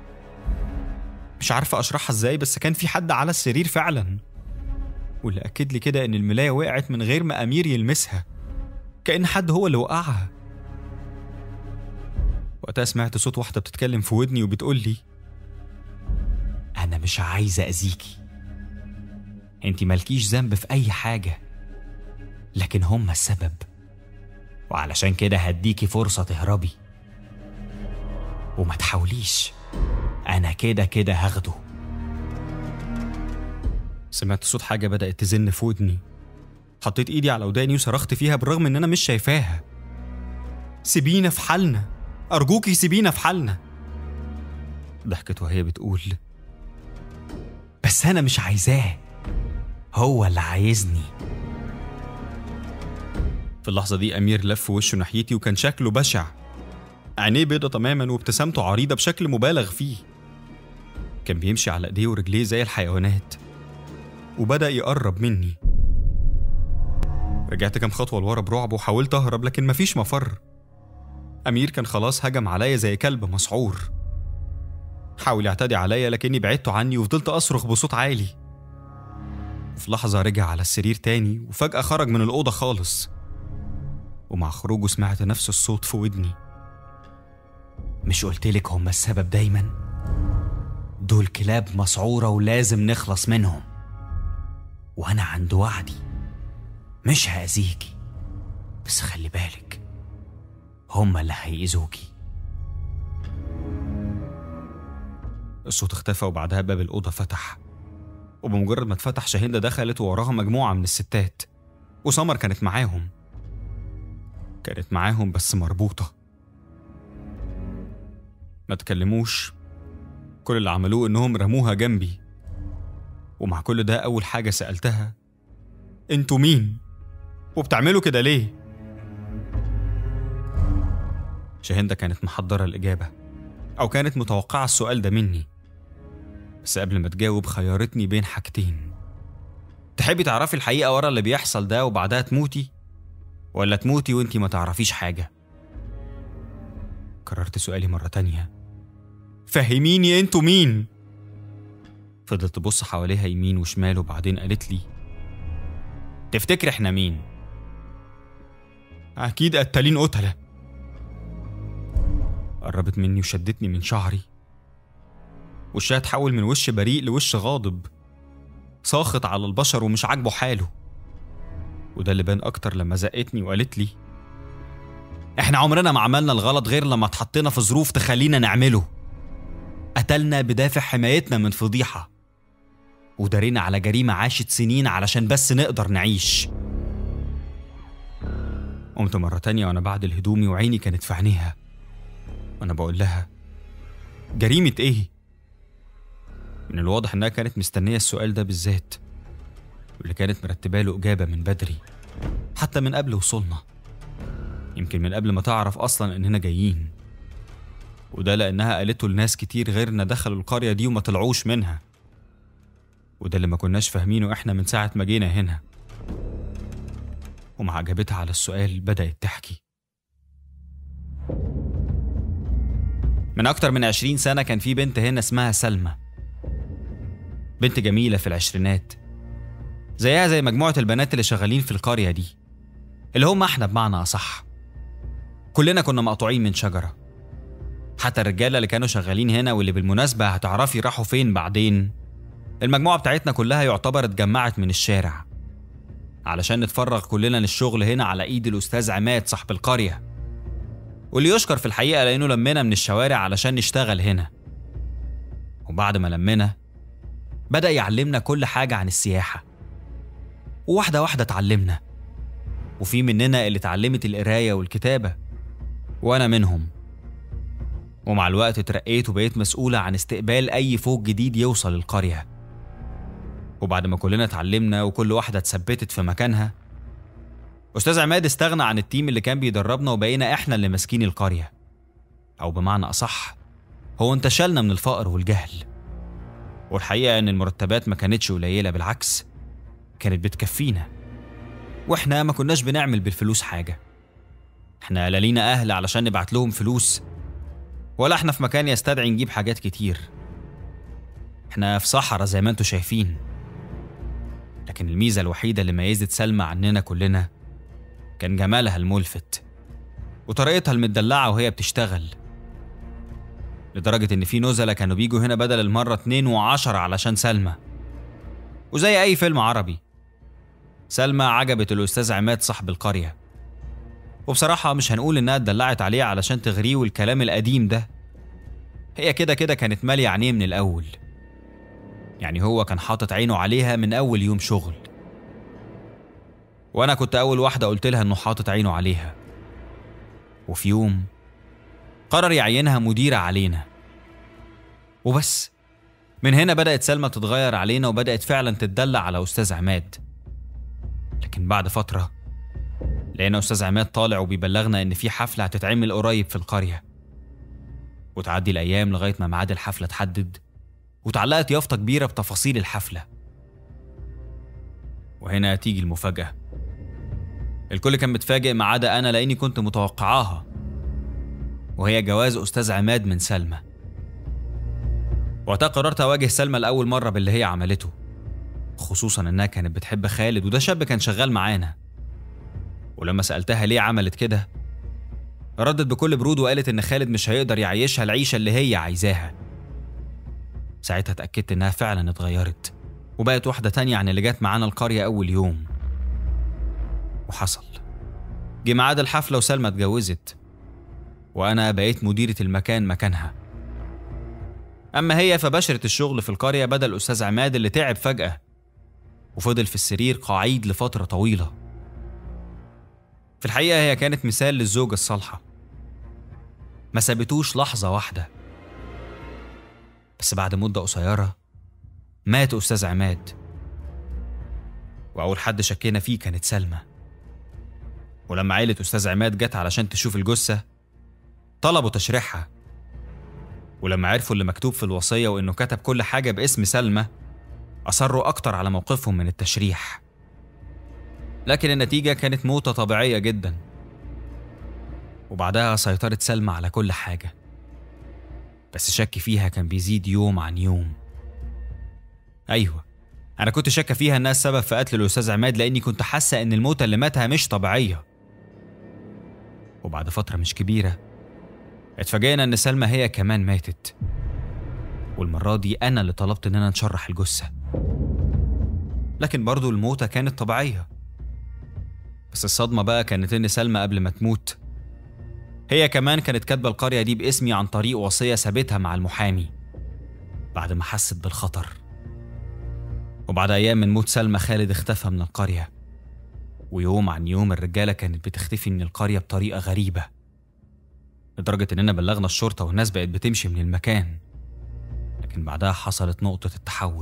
مش عارفة أشرحها إزاي بس كان في حد على السرير فعلا واللي أكد لي كده إن الملاية وقعت من غير ما أمير يلمسها كأن حد هو اللي وقعها وقتها سمعت صوت واحدة بتتكلم في ودني وبتقول لي أنا مش عايزة أذيكي انت مالكيش ذنب في أي حاجة لكن هما السبب وعلشان كده هديكي فرصة تهربي وما تحاوليش أنا كده كده هاخده سمعت صوت حاجة بدأت تزن في ودني حطيت ايدي على وداني وصرخت فيها بالرغم ان انا مش شايفاها سيبينا في حالنا ارجوكي سيبينا في حالنا ضحكت وهي بتقول بس أنا مش عايزاه هو اللي عايزني في اللحظة دي أمير لف وشه ناحيتي وكان شكله بشع عينيه بيضة تماما وابتسامته عريضة بشكل مبالغ فيه كان بيمشي على ايديه ورجليه زي الحيوانات وبدأ يقرب مني رجعت كام خطوة لورا برعب وحاولت أهرب لكن مفيش مفر أمير كان خلاص هجم عليا زي كلب مسعور حاول يعتدي عليا لكني بعدته عني وفضلت أصرخ بصوت عالي في لحظة رجع على السرير تاني وفجأة خرج من الأوضة خالص ومع خروجه سمعت نفس الصوت في ودني مش قلتلك هما السبب دايما دول كلاب مسعورة ولازم نخلص منهم وأنا عند وعدي مش هأذيكي بس خلي بالك هما اللي هيأذوكي الصوت اختفى وبعدها باب الأوضة فتح وبمجرد ما اتفتح شاهندة دخلت ووراها مجموعة من الستات وسمر كانت معاهم كانت معاهم بس مربوطة ما تكلموش كل اللي عملوه إنهم رموها جنبي ومع كل ده أول حاجة سألتها انتوا مين؟ وبتعملوا كده ليه؟ شاهندة كانت محضرة الإجابة أو كانت متوقعة السؤال ده مني بس قبل ما تجاوب خيرتني بين حاجتين تحبي تعرفي الحقيقة ورا اللي بيحصل ده وبعدها تموتي ولا تموتي وانتي ما تعرفيش حاجة كررت سؤالي مرة تانية فهميني انتوا مين فضلت تبص حواليها يمين وشمال وبعدين قالت لي تفتكر احنا مين اكيد قتالين قتله قربت مني وشدتني من شعري وشها اتحول من وش بريء لوش غاضب ساخط على البشر ومش عاجبه حاله وده اللي بان اكتر لما زقتني وقالت لي احنا عمرنا ما عملنا الغلط غير لما اتحطينا في ظروف تخلينا نعمله قتلنا بدافع حمايتنا من فضيحة ودارينا على جريمة عاشت سنين علشان بس نقدر نعيش قمت مرة تانية وأنا بعد هدومي وعيني كانت في عينيها وأنا بقول لها جريمة إيه؟ من الواضح إنها كانت مستنية السؤال ده بالذات واللي كانت مرتبة له إجابة من بدري حتى من قبل وصولنا يمكن من قبل ما تعرف أصلا إننا جايين وده لأنها قالته لناس كتير غيرنا دخلوا القرية دي وما طلعوش منها وده اللي ما كناش فاهمينه إحنا من ساعة ما جينا هنا ومع إجابتها على السؤال بدأت تحكي من أكتر من عشرين سنة كان في بنت هنا اسمها سلمى بنت جميلة في العشرينات زيها زي مجموعة البنات اللي شغالين في القرية دي اللي هم احنا بمعنى أصح كلنا كنا مقطوعين من شجرة حتى الرجالة اللي كانوا شغالين هنا واللي بالمناسبة هتعرفي راحوا فين بعدين المجموعة بتاعتنا كلها يعتبر اتجمعت من الشارع علشان نتفرغ كلنا للشغل هنا على ايد الأستاذ عماد صاحب القرية واللي يشكر في الحقيقة لأنه لمنا من الشوارع علشان نشتغل هنا وبعد ما لمنا بدأ يعلمنا كل حاجة عن السياحة وواحدة واحدة اتعلمنا وفي مننا اللي اتعلمت القراية والكتابة وأنا منهم ومع الوقت اترقيت وبقيت مسؤولة عن استقبال أي فوج جديد يوصل القرية وبعد ما كلنا اتعلمنا وكل واحدة اتثبتت في مكانها أستاذ عماد استغنى عن التيم اللي كان بيدربنا وبقينا إحنا اللي ماسكين القرية أو بمعنى أصح هو انتشلنا من الفقر والجهل والحقيقة إن المرتبات ما كانتش قليلة بالعكس كانت بتكفينا وإحنا ما كناش بنعمل بالفلوس حاجة إحنا لا لينا أهل علشان نبعت لهم فلوس ولا إحنا في مكان يستدعي نجيب حاجات كتير إحنا في صحراء زي ما انتوا شايفين لكن الميزة الوحيدة اللي ميزت سلمى عننا كلنا كان جمالها الملفت وطريقتها المدلعة وهي بتشتغل لدرجة إن في نزلة كانوا بيجوا هنا بدل المرة اتنين وعشرة علشان سلمى وزي أي فيلم عربي سلمى عجبت الأستاذ عماد صاحب القرية وبصراحة مش هنقول إنها اتدلعت عليه علشان تغريه والكلام القديم ده هي كده كده كانت مالية عينيه من الأول يعني هو كان حاطط عينه عليها من أول يوم شغل وأنا كنت أول واحدة قلت لها إنه حاطط عينه عليها وفي يوم قرر يعينها مديرة علينا وبس من هنا بدأت سلمى تتغير علينا وبدأت فعلا تتدلع على أستاذ عماد لكن بعد فترة لقينا أستاذ عماد طالع وبيبلغنا إن في حفلة هتتعمل قريب في القرية وتعدي الأيام لغاية ما ميعاد الحفلة اتحدد وتعلقت يافطة كبيرة بتفاصيل الحفلة وهنا تيجي المفاجأة الكل كان متفاجئ ما عدا أنا لأني كنت متوقعاها وهي جواز أستاذ عماد من سلمى وقتها قررت أواجه سلمى لأول مرة باللي هي عملته خصوصا إنها كانت بتحب خالد وده شاب كان شغال معانا ولما سألتها ليه عملت كده ردت بكل برود وقالت إن خالد مش هيقدر يعيشها العيشة اللي هي عايزاها ساعتها اتأكدت إنها فعلا اتغيرت وبقت واحدة تانية عن اللي جت معانا القرية أول يوم وحصل جه ميعاد الحفلة وسلمى اتجوزت وأنا بقيت مديرة المكان مكانها أما هي فبشرت الشغل في القرية بدل أستاذ عماد اللي تعب فجأة وفضل في السرير قاعد لفترة طويلة في الحقيقة هي كانت مثال للزوجة الصالحة ما سابتوش لحظة واحدة بس بعد مدة قصيرة مات أستاذ عماد وأول حد شكينا فيه كانت سلمى ولما عيلة أستاذ عماد جت علشان تشوف الجثة طلبوا تشريحها ولما عرفوا اللي مكتوب في الوصية وإنه كتب كل حاجة باسم سلمى أصروا أكتر على موقفهم من التشريح لكن النتيجة كانت موتة طبيعية جدا وبعدها سيطرت سلمى على كل حاجة بس شكي فيها كان بيزيد يوم عن يوم أيوة أنا كنت شاكة فيها إنها السبب في قتل الأستاذ عماد لأني كنت حاسة إن الموتة اللي ماتها مش طبيعية وبعد فترة مش كبيرة اتفاجئنا إن سلمى هي كمان ماتت والمرة دي أنا اللي طلبت إننا نشرح الجثة لكن برضو الموتة كانت طبيعية بس الصدمة بقى كانت إن سلمى قبل ما تموت هي كمان كانت كاتبة القرية دي باسمي عن طريق وصية سابتها مع المحامي بعد ما حست بالخطر وبعد أيام من موت سلمى خالد اختفى من القرية ويوم عن يوم الرجالة كانت بتختفي من القرية بطريقة غريبة لدرجة إننا بلغنا الشرطة والناس بقت بتمشي من المكان لكن بعدها حصلت نقطة التحول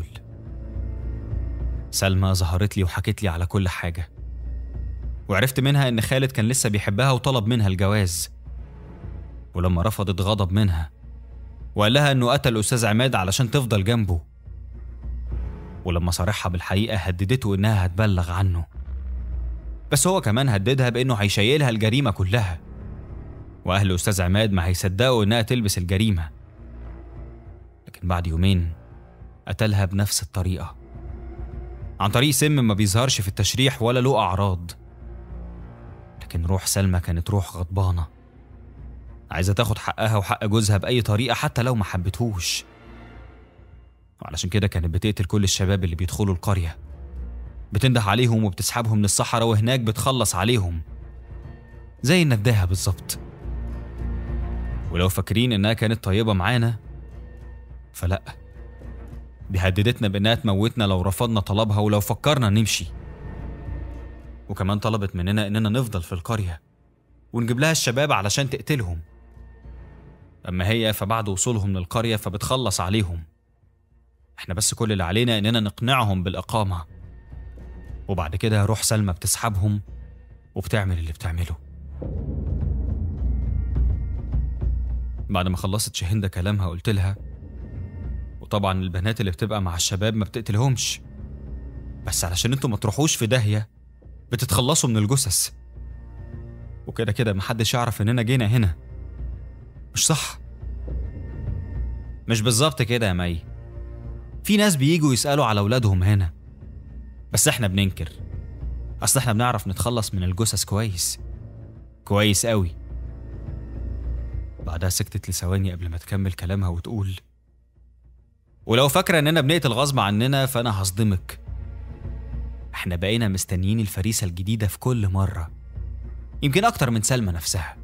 سلمى ظهرت لي وحكت لي على كل حاجة وعرفت منها إن خالد كان لسه بيحبها وطلب منها الجواز ولما رفضت غضب منها وقال لها إنه قتل أستاذ عماد علشان تفضل جنبه ولما صارحها بالحقيقة هددته إنها هتبلغ عنه بس هو كمان هددها بإنه هيشيلها الجريمة كلها وأهل أستاذ عماد ما هيصدقوا إنها تلبس الجريمة لكن بعد يومين قتلها بنفس الطريقة عن طريق سم ما بيظهرش في التشريح ولا له أعراض لكن روح سلمى كانت روح غضبانة عايزة تاخد حقها وحق جوزها بأي طريقة حتى لو ما حبتهوش وعلشان كده كانت بتقتل كل الشباب اللي بيدخلوا القرية بتنده عليهم وبتسحبهم للصحراء وهناك بتخلص عليهم زي النداهة بالظبط ولو فاكرين إنها كانت طيبة معانا فلأ دي هددتنا بإنها تموتنا لو رفضنا طلبها ولو فكرنا نمشي وكمان طلبت مننا إننا نفضل في القرية ونجيب لها الشباب علشان تقتلهم أما هي فبعد وصولهم للقرية فبتخلص عليهم احنا بس كل اللي علينا إننا نقنعهم بالإقامة وبعد كده روح سلمى بتسحبهم وبتعمل اللي بتعمله بعد ما خلصت شهندة كلامها قلت لها وطبعا البنات اللي بتبقى مع الشباب ما بتقتلهمش بس علشان انتوا ما تروحوش في داهية بتتخلصوا من الجثث وكده كده محدش يعرف اننا جينا هنا مش صح مش بالظبط كده يا مي في ناس بييجوا يسألوا على أولادهم هنا بس احنا بننكر أصل احنا بنعرف نتخلص من الجثث كويس كويس قوي بعدها سكتت لثواني قبل ما تكمل كلامها وتقول ولو فاكرة إننا بنقتل غصب عننا فأنا هصدمك احنا بقينا مستنيين الفريسة الجديدة في كل مرة يمكن أكتر من سلمى نفسها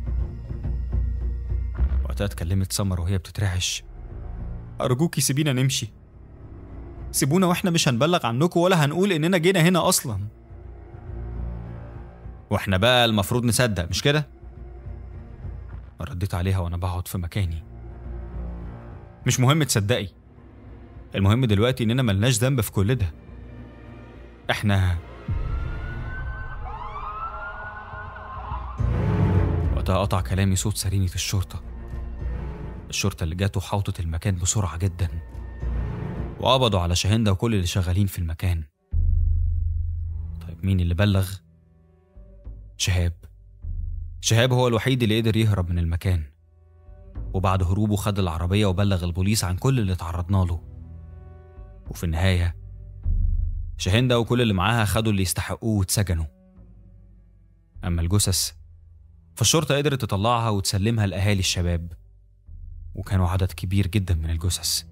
وقتها اتكلمت سمر وهي بتترعش أرجوكي سيبينا نمشي سيبونا واحنا مش هنبلغ عنكم ولا هنقول إننا جينا هنا أصلا وإحنا بقى المفروض نصدق مش كده؟ رديت عليها وأنا بقعد في مكاني مش مهم تصدقي المهم دلوقتي إننا ملناش ذنب في كل ده احنا وقتها قطع كلامي صوت سرينة الشرطة الشرطة اللي جات وحوطت المكان بسرعة جدا وقبضوا على شاهندة وكل اللي شغالين في المكان طيب مين اللي بلغ؟ شهاب شهاب هو الوحيد اللي قدر يهرب من المكان وبعد هروبه خد العربية وبلغ البوليس عن كل اللي تعرضنا له وفي النهاية شاهندة وكل اللي معاها خدوا اللي يستحقوه واتسجنوا أما الجثث فالشرطة قدرت تطلعها وتسلمها لأهالي الشباب وكانوا عدد كبير جدا من الجثث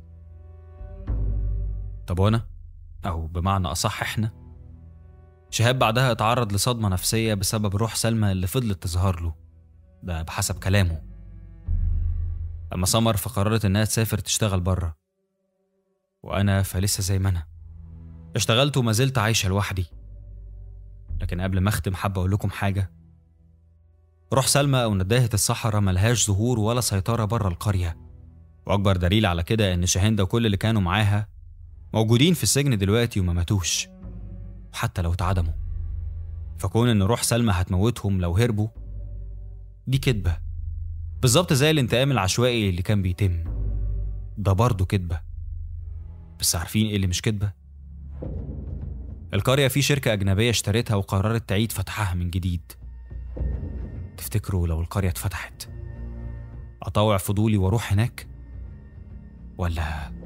طب وانا او بمعنى اصح احنا شهاب بعدها اتعرض لصدمة نفسية بسبب روح سلمى اللي فضلت تظهر له ده بحسب كلامه أما سمر فقررت إنها تسافر تشتغل بره وأنا فلسه زي ما أنا اشتغلت وما زلت عايشة لوحدي لكن قبل ما أختم حابة أقول لكم حاجة روح سلمى أو نداهة الصحراء ملهاش ظهور ولا سيطرة بره القرية وأكبر دليل على كده إن شاهندة وكل اللي كانوا معاها موجودين في السجن دلوقتي وما ماتوش وحتى لو اتعدموا فكون إن روح سلمى هتموتهم لو هربوا دي كدبة بالظبط زي الانتقام العشوائي اللي كان بيتم ده برضه كدبة بس عارفين ايه اللي مش كدبة؟ القرية في شركة أجنبية اشترتها وقررت تعيد فتحها من جديد تفتكروا لو القرية اتفتحت أطوع فضولي وأروح هناك؟ ولا